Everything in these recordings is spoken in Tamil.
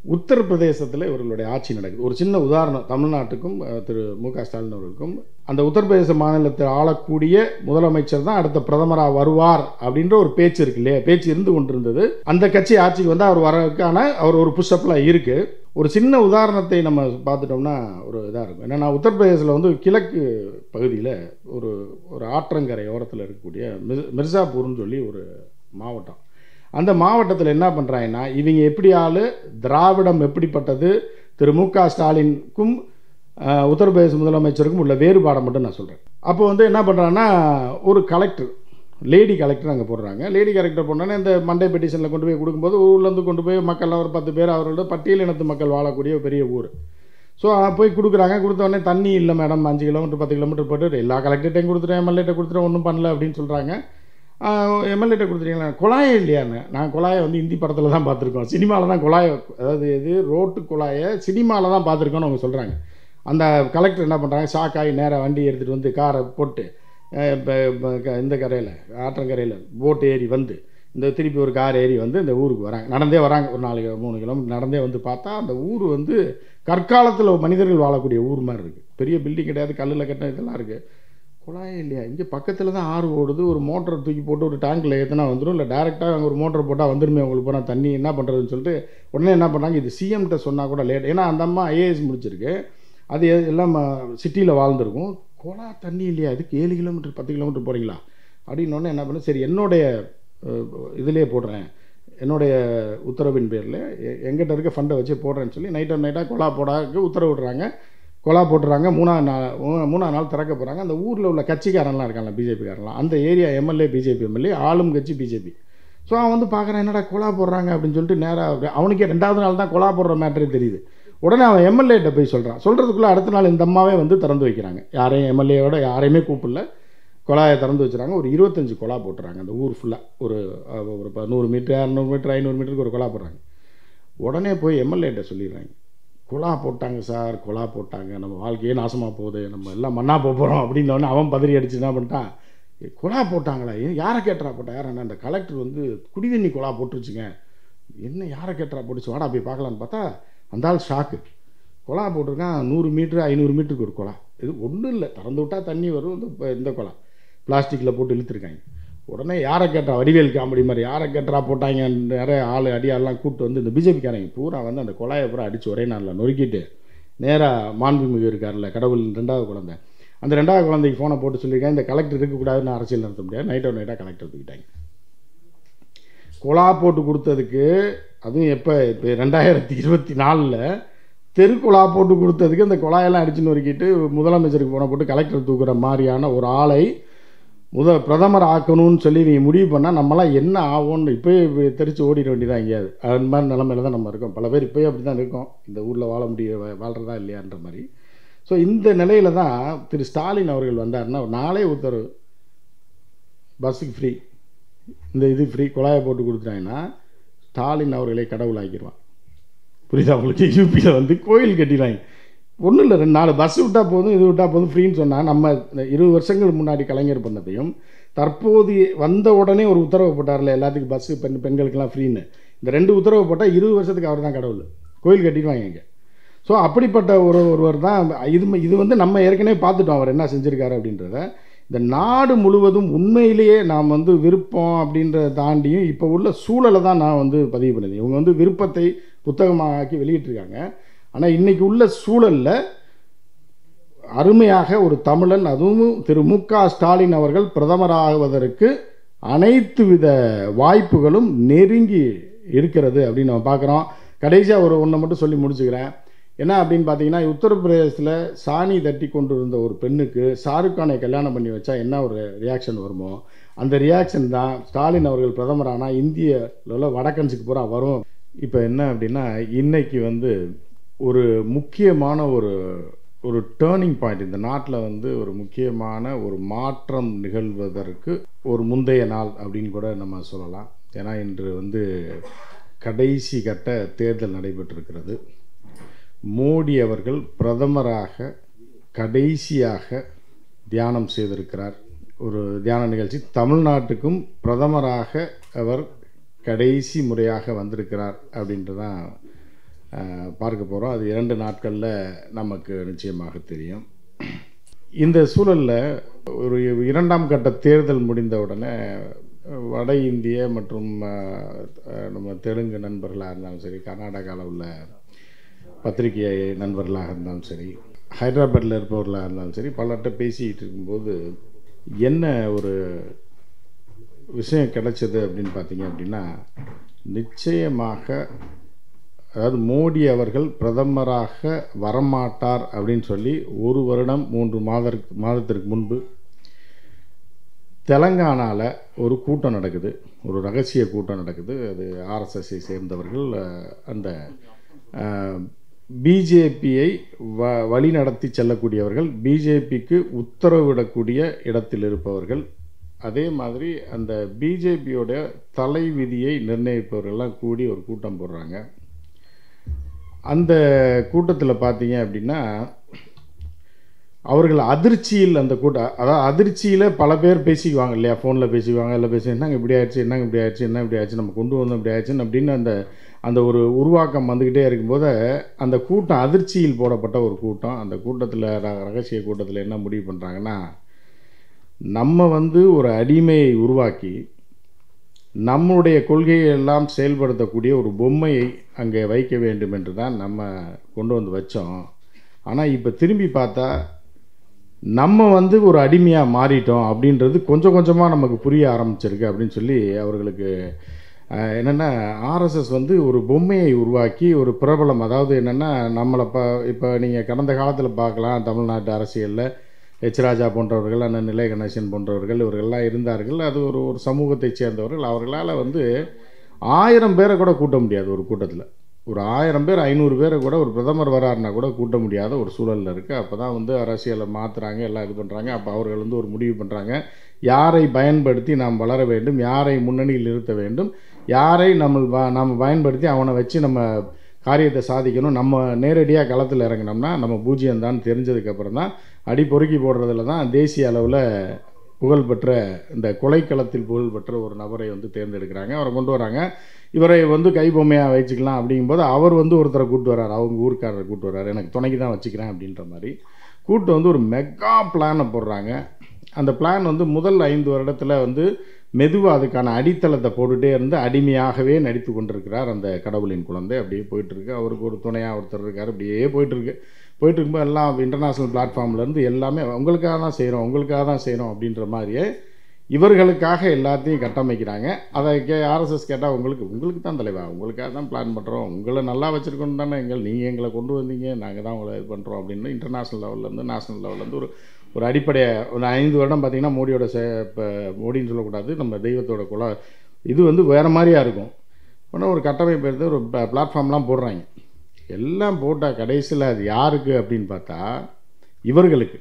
உத்தரப்பிரதேசத்தில் இவர்களுடைய ஆட்சி நடக்குது ஒரு சின்ன உதாரணம் தமிழ்நாட்டுக்கும் அஹ், திரு மு க ஸ்டாலின் அவர்களுக்கும் அந்த உத்தரப்பிரதேச மாநிலத்தில் ஆளக்கூடிய முதலமைச்சர் தான் அடுத்த பிரதமராக வருவார் அப்படின்ற ஒரு பேச்சு இருக்கு இல்லையா பேச்சு இருந்து கொண்டிருந்தது அந்த கட்சி ஆட்சிக்கு வந்து அவர் வரதுக்கான அவர் ஒரு புஷ்அப்லாம் இருக்கு ஒரு சின்ன உதாரணத்தை நம்ம பார்த்துட்டோம்னா ஒரு இதாக இருக்கும் என்னன்னா உத்தரப்பிரதேசத்தில் வந்து கிழக்கு பகுதியில் ஒரு ஒரு ஆற்றங்கரை ஓரத்தில் இருக்கக்கூடிய மிர் மிர்சாப்பூர்னு சொல்லி ஒரு மாவட்டம் அந்த மாவட்டத்தில் என்ன பண்ணுறாங்கன்னா இவங்க எப்படி ஆளு திராவிடம் எப்படிப்பட்டது திரு மு க ஸ்டாலினுக்கும் அஹ், உத்தரப்பிரதேச முதலமைச்சருக்கும் உள்ள வேறுபாடை மட்டும் நான் சொல்கிறேன் அப்போ வந்து என்ன பண்ணுறாங்கன்னா ஒரு கலெக்டர் லேடி கலெக்டர் அங்கே போடுறாங்க லேடி கலெக்டர் போனோன்னே இந்த மண்டே பெட்டிஷனில் கொண்டு போய் கொடுக்கும்போது ஊர்லேருந்து கொண்டு போய் மக்கள்லாம் ஒரு பத்து பேர் அவரோட பட்டியல் இனத்து மக்கள் வாழக்கூடிய ஒரு பெரிய ஊர் ஸோ போய் கொடுக்குறாங்க கொடுத்த உடனே தண்ணி இல்லை மேடம் அஞ்சு கிலோமீட்டர் பத்து கிலோமீட்டர் போட்டு எல்லா கலெக்டர்ட்டையும் கொடுத்துட்டேன் எம்எல்ஏட்ட கொடுத்துட்டேன் ஒன்றும் பண்ணல அப்படின்னு சொல்கிறாங்க எம்எல்ஏட்ட கொடுத்துட்டீங்களா குழாயே இல்லையான்னு நான் குழாயை வந்து இந்தி படத்தில் தான் பார்த்துருக்கோம் சினிமாவில் தான் குழாயை அதாவது இது ரோட்டு குழாயை சினிமாவில் தான் பார்த்துருக்கோன்னு அவங்க சொல்கிறாங்க அந்த கலெக்டர் என்ன பண்ணுறாங்க ஷாக் ஆகி நேராக வண்டி எடுத்துகிட்டு வந்து காரை போட்டு அஹ், இப்ப- இப்ப க- இந்த கரையில் ஆற்றங்கரையில் போட் ஏறி வந்து இந்த திருப்பி ஒரு கார் ஏறி வந்து இந்த ஊருக்கு வராங்க நடந்தே வராங்க ஒரு நாலு கிலோ மூணு கிலோமீட்டர் நடந்தே வந்து பார்த்தா அந்த ஊர் வந்து கற்காலத்தில் மனிதர்கள் வாழக்கூடிய ஊர் மாதிரி இருக்குது பெரிய பில்டிங் கிடையாது கல்லில் கட்டின இதெல்லாம் இருக்குது குழாயே இல்லையா இங்கே பக்கத்தில் தான் ஆறு ஓடுது ஒரு மோட்டரை தூக்கி போட்டு ஒரு டேங்க்கில் ஏற்றினா வந்துடும் இல்லை டேரெக்டாக அங்கே ஒரு மோட்டர் போட்டால் வந்துருமே உங்களுக்கு போனால் தண்ணி என்ன பண்ணுறதுன்னு சொல்லிட்டு உடனே என்ன பண்ணாங்க இது சிஎம்கிட்ட சொன்னால் கூட லேட் ஏன்னா அந்த அம்மா ஐஏஎஸ் முடிச்சிருக்கு அது எ- எல்லாம் சிட்டியில் வாழ்ந்துருக்கும் குழா தண்ணி இல்லையா இதுக்கு ஏழு கிலோமீட்டர் பத்து கிலோமீட்டர் போகிறீங்களா அப்படின்னோடனே என்ன பண்ணு சரி என்னுடைய இதிலே போடுறேன் என்னுடைய உத்தரவின் பேரில் எங்கிட்ட இருக்க ஃபண்டை வச்சு போடுறேன்னு சொல்லி நைட் அண்ட் நைட்டாக கொலா போடாக்கு உத்தரவிடுறாங்க கொலா போட்டுறாங்க மூணாவது நாள் மூ- மூணாவது நாள் திறக்க போகிறாங்க அந்த ஊரில் உள்ள கட்சிக்காரன்லாம் இருக்காங்க பிஜேபிக்காரன்லாம் அந்த ஏரியா எம்எல்ஏ பிஜேபி எம்எல்ஏ ஆளும் கட்சி பிஜேபி ஸோ அவன் வந்து பார்க்குறான் என்னடா கொலா போடுறாங்க அப்படின்னு சொல்லிட்டு நேராக அவனுக்கே ரெண்டாவது நாள் தான் கொலா போடுற மேட்டரே தெரியுது உடனே அவன் எம்எல்ஏட்ட போய் சொல்கிறான் சொல்கிறதுக்குள்ளே அடுத்த நாள் இந்த அம்மாவே வந்து திறந்து வைக்கிறாங்க யாரையும் எம்எல்ஏவோட யாரையுமே கூப்பிடல குழாயை திறந்து வச்சுறாங்க ஒரு இருபத்தஞ்சு குழா போட்டுறாங்க அந்த ஊர் ஃபுல்லாக ஒரு அஹ், ஒரு ப- நூறு மீட்டர் இரநூறு மீட்டர் ஐநூறு மீட்டருக்கு ஒரு குழா போடுறாங்க உடனே போய் எம்எல்ஏட்ட சொல்லிடுறாங்க குழா போட்டாங்க சார் குழா போட்டாங்க நம்ம வாழ்க்கையே நாசமாக போகுது நம்ம எல்லாம் மண்ணா போக போகிறோம் அப்படின்னோடனே அவன் பதறி அடிச்சு என்ன பண்ணிட்டான் "ஏ, குழா போட்டாங்களா ஏன் யாரை கேட்டுறா போட்டா யார் அந்த கலெக்டர் வந்து குடிதண்ணி குழா போட்டுருச்சுங்க என்ன யாரை கேட்டுறா போட்டுச்சு வாடா போய் பார்க்கலான்னு பார்த்தா அந்த ஆள் ஷாக்கு குழா போட்டிருக்கான் நூறு மீட்ரு ஐநூறு மீட்டருக்கு ஒரு குழா இது ஒன்றும் இல்லை திறந்து விட்டால் தண்ணி வரும் இந்த ப- இந்த குழா பிளாஸ்டிக்கில் போட்டு இழுத்துருக்காங்க உடனே யாரை கேட்டா வடிவேல் காமெடி மாதிரி யாரை கேட்டா போட்டாங்க நிறைய ஆள் அடியாள்லாம் கூப்பிட்டு வந்து இந்த பிஜேபிக்காரங்க பூரா வந்து அந்த குழாயை பூரா அடித்து ஒரே நாளில் நொறுக்கிட்டு நேராக மாண்புமிகு இருக்கார்ல கடவுள் ரெண்டாவது குழந்தை அந்த ரெண்டாவது குழந்தைக்கு ஃபோனை போட்டு சொல்லியிருக்காங்க இந்த கலெக்டர் இருக்கக்கூடாதுன்னு அரசியல் நடத்த முடியாது நைட்டோ நைட்டாக கலெக்டர் தூக்கிட்டாங்க குழா போட்டு கொடுத்ததுக்கு அதுவும் எப்போ இப்போ ரெண்டாயிரத்தி இருபத்தி நாலில் தெருக்குழா போட்டு கொடுத்ததுக்கு அந்த குழாயெல்லாம் அடிச்சு நொறுக்கிட்டு முதலமைச்சருக்கு போன போட்டு கலெக்டர் தூக்குற மாதிரியான ஒரு ஆளை முத பிரதமர் ஆக்கணும்னு சொல்லி இவங்க முடிவு பண்ணால் நம்மளாம் என்ன ஆகும்னு இப்போயே தெரிச்சு ஓடிட வேண்டியதான் எங்கேயாவது அது மாதிரி நிலமையில தான் நம்ம இருக்கோம் பல பேர் இப்போயே அப்படி தான் இருக்கோம் இந்த ஊரில் வாழ முடிய வா- வாழ்றதா இல்லையான்ற மாதிரி ஸோ இந்த நிலையில தான் திரு ஸ்டாலின் அவர்கள் வந்தாருன்னா நாளே உத்தரவு பஸ்ஸுக்கு ஃப்ரீ இந்த இது ஃப்ரீ குழாயை போட்டு கொடுத்துட்டாங்கன்னா ஸ்டாலின் அவர்களை கடவுள் ஆக்கிடுவான் புரியுதா உங்களுக்கு யூபியில் வந்து கோயில் கட்டிடுவாங்க ஒன்றும் இல்லை ரெண்டு நாலு பஸ் விட்டால் போதும் இது விட்டால் போதும் ஃப்ரீன்னு சொன்னால் நம்ம இந்த இருபது வருஷங்களுக்கு முன்னாடி கலைஞர் பண்ணப்பையும் தற்போது வந்த உடனே ஒரு உத்தரவு போட்டார்ல எல்லாத்துக்கும் பஸ்ஸு பெண் பெண்களுக்கெல்லாம் ஃப்ரீன்னு இந்த ரெண்டு உத்தரவு போட்டால் இருபது வருஷத்துக்கு அவர் தான் கடவுள் கோயில் கட்டிடுவாங்க இங்கே ஸோ அப்படிப்பட்ட ஒரு ஒருவர் தான் இது இது வந்து நம்ம ஏற்கனவே பார்த்துட்டோம் அவர் என்ன செஞ்சுருக்காரு அப்படின்றத இந்த நாடு முழுவதும் உண்மையிலேயே நாம் வந்து விருப்பம் அப்படின்றத தாண்டியும் இப்போ உள்ள சூழலை தான் நான் வந்து பதிவு பண்ணுது இவங்க வந்து விருப்பத்தை புத்தகமாக ஆக்கி வெளியிட்டிருக்காங்க ஆனால் இன்னைக்கு உள்ள சூழலில் அருமையாக ஒரு தமிழன் அதுவும் திரு மு க ஸ்டாலின் அவர்கள் பிரதமராகுவதற்கு அனைத்து வித வாய்ப்புகளும் நெருங்கி இருக்கிறது அப்படின்னு நம்ம பார்க்குறோம் கடைசியாக ஒரு ஒன்றை மட்டும் சொல்லி முடிச்சுக்கிறேன் என்ன அப்படின்னு பார்த்தீங்கன்னா உத்தரப்பிரதேசத்தில் சாணி தட்டி கொண்டு இருந்த ஒரு பெண்ணுக்கு ஷாருக் கானை கல்யாணம் பண்ணி வச்சா என்ன ஒரு ரியாக்ஷன் வருமோ அந்த ரியாக்ஷன் தான் ஸ்டாலின் அவர்கள் பிரதமரானால் இந்தியாவில் உள்ள வடக்கன்ஸுக்கு பூரா வரும் இப்போ என்ன அப்படின்னா இன்னைக்கு வந்து ஒரு முக்கியமான ஒரு ஒரு டேர்னிங் பாயிண்ட் இந்த நாட்டில் வந்து ஒரு முக்கியமான ஒரு மாற்றம் நிகழ்வதற்கு ஒரு முந்தைய நாள் அப்படின்னு கூட நம்ம சொல்லலாம் ஏன்னா இன்று வந்து கடைசி கட்ட தேர்தல் நடைபெற்றிருக்கிறது மோடி அவர்கள் பிரதமராக கடைசியாக தியானம் செய்திருக்கிறார் ஒரு தியான நிகழ்ச்சி தமிழ்நாட்டுக்கும் பிரதமராக அவர் கடைசி முறையாக வந்திருக்கிறார் அப்படின்ட்டு தான் அஹ், பார்க்க போகிறோம் அது இரண்டு நாட்களில் நமக்கு நிச்சயமாக தெரியும் இந்த சூழலில் ஒரு இரண்டாம் கட்ட தேர்தல் முடிந்த உடனே வட இந்திய மற்றும் அஹ், அஹ், நம்ம தெலுங்கு நண்பர்களாக இருந்தாலும் சரி கர்நாடகாவில் உள்ள பத்திரிகை நண்பர்களாக இருந்தாலும் சரி ஹைதராபாத்தில் இருப்பவர்களாக இருந்தாலும் சரி பலர்கிட்ட பேசிக்கிட்டு இருக்கும்போது என்ன ஒரு விஷயம் கிடைச்சது அப்படின்னு பார்த்தீங்க அப்படின்னா நிச்சயமாக அதாவது மோடி அவர்கள் பிரதமராக வரமாட்டார் அப்படின்னு சொல்லி ஒரு வருடம் மூன்று மாதற்கு மாதத்திற்கு முன்பு தெலங்கானாவில் ஒரு கூட்டம் நடக்குது ஒரு ரகசிய கூட்டம் நடக்குது அது ஆர்எஸ்எஸ்ஸை சேர்ந்தவர்கள் அஹ், அந்த பிஜேபியை வ வழி நடத்தி செல்லக்கூடியவர்கள் பிஜேபிக்கு உத்தரவிடக்கூடிய இடத்தில் இருப்பவர்கள் அதே மாதிரி அந்த பிஜேபியோட தலை விதியை நிர்ணயிப்பவர்கள்லாம் கூடி ஒரு கூட்டம் போடுறாங்க அந்த கூட்டத்தில் பார்த்தீங்க அப்படின்னா அவர்கள் அதிர்ச்சியில் அந்த கூட்டம் அதாவது அதிர்ச்சியில் பல பேர் பேசிக்குவாங்க இல்லையா ஃபோனில் பேசிக்குவாங்க இல்லை பேசி என்னங்க இப்படி ஆயிடுச்சு என்னங்க இப்படி ஆயிடுச்சு என்ன இப்படி ஆயிடுச்சு நம்ம கொண்டு வந்தோம் இப்படி ஆயிடுச்சுன்னு அப்படின்னு அந்த அந்த ஒரு உருவாக்கம் வந்துக்கிட்டே இருக்கும்போது அந்த கூட்டம் அதிர்ச்சியில் போடப்பட்ட ஒரு கூட்டம் அந்த கூட்டத்தில் ரகசிய கூட்டத்தில் என்ன முடிவு பண்ணுறாங்கன்னா நம்ம வந்து ஒரு அடிமையை உருவாக்கி நம்முடைய கொள்கையை எல்லாம் செயல்படுத்தக்கூடிய ஒரு பொம்மையை அங்கே வைக்க வேண்டும் என்று தான் நம்ம கொண்டு வந்து வச்சோம் ஆனால் இப்போ திரும்பி பார்த்தா நம்ம வந்து ஒரு அடிமையாக மாறிட்டோம் அப்படின்றது கொஞ்சம் கொஞ்சமாக நமக்கு புரிய ஆரம்பிச்சிருக்கு அப்படின்னு சொல்லி அவர்களுக்கு அஹ், என்னென்னா ஆர்எஸ்எஸ் வந்து ஒரு பொம்மையை உருவாக்கி ஒரு பிரபலம் அதாவது என்னென்னா நம்மளை ப இப்போ நீங்கள் கடந்த காலத்தில் பார்க்கலாம் தமிழ்நாட்டு அரசியலில் எச் ராஜா போன்றவர்கள் அண்ணன் நிலை கணேசன் போன்றவர்கள் இவர்கள்லாம் இருந்தார்கள் அது ஒரு ஒரு சமூகத்தைச் சேர்ந்தவர்கள் அவர்களால் வந்து ஆயிரம் பேரை கூட கூட்ட முடியாது ஒரு கூட்டத்தில் ஒரு ஆயிரம் பேர் ஐநூறு பேரை கூட ஒரு பிரதமர் வராருன்னா கூட கூட்ட முடியாத ஒரு சூழலில் இருக்குது அப்போ தான் வந்து அரசியலை மாற்றுறாங்க எல்லாம் இது பண்ணுறாங்க அப்போ அவர்கள் வந்து ஒரு முடிவு பண்ணுறாங்க யாரை பயன்படுத்தி நாம் வளர வேண்டும் யாரை முன்னணியில் நிறுத்த வேண்டும் யாரை நம்ம ப- நம்ம பயன்படுத்தி அவனை வச்சு நம்ம காரியத்தை சாதிக்கணும் நம்ம நேரடியாக களத்தில் இறங்கினோம்னா நம்ம பூஜ்ஜியம் தான் தெரிஞ்சதுக்கப்புறம் தான் அடி பொறுக்கி போடுறதுல தான் தேசிய அளவில் புகழ்பெற்ற இந்த கொலைக்களத்தில் புகழ்பெற்ற ஒரு நபரை வந்து தேர்ந்தெடுக்கிறாங்க அவரை கொண்டு வராங்க இவரை வந்து கைபொம்மையாக வச்சுக்கலாம் அப்படிங்கும்போது அவர் வந்து ஒருத்தரை கூட்டு வர்றாரு அவங்க ஊருக்காரரை கூட்டு வர்றாரு எனக்கு துணைக்கு தான் வச்சுக்கிறேன் அப்படின்ற மாதிரி கூட்டு வந்து ஒரு மெகா பிளானை போடுறாங்க அந்த பிளான் வந்து முதல் ஐந்து வருடத்தில் வந்து மெதுவாக அதுக்கான அடித்தளத்தை போட்டுகிட்டே இருந்து அடிமையாகவே நடித்து கொண்டிருக்கிறார் அந்த கடவுளின் குழந்தை அப்படியே போயிட்டுருக்கு அவருக்கு ஒரு துணையாக ஒருத்தர் இருக்கார் அப்படியே போயிட்டுருக்கு போயிட்டு இருக்கும்போது எல்லாம் இன்டர்நேஷ்னல் பிளாட்ஃபார்ம்லேருந்து எல்லாமே உங்களுக்காக தான் செய்கிறோம் உங்களுக்காக தான் செய்கிறோம் அப்படின்ற மாதிரியே இவர்களுக்காக எல்லாத்தையும் கட்டமைக்கிறாங்க அதை கே ஆர்எஸ்எஸ் கேட்டால் உங்களுக்கு உங்களுக்கு தான் தலைவா உங்களுக்காக தான் பிளான் பண்ணுறோம் உங்களை நல்லா வச்சுருக்கணும் தானே எங்கள் நீங்கள் எங்களை கொண்டு வந்தீங்க நாங்கள் தான் உங்களை இது பண்ணுறோம் அப்படின்னு இன்டர்நேஷ்னல் லெவல்லேருந்து நேஷனல் லெவல்லேருந்து ஒரு ஒரு அடிப்படை ஒரு ஐந்து வருடம் பார்த்தீங்கன்னா மோடியோட சே இப்போ மோடின்னு சொல்லக்கூடாது நம்ம தெய்வத்தோட குல இது வந்து வேறு மாதிரியா இருக்கும் ஆனால் ஒரு கட்டமைப்பு எடுத்து ஒரு பிளாட்ஃபார்ம்லாம் போடுறாங்க எல்லாம் போட்டால் கடைசியில் அது யாருக்கு அப்படின்னு பார்த்தா இவர்களுக்கு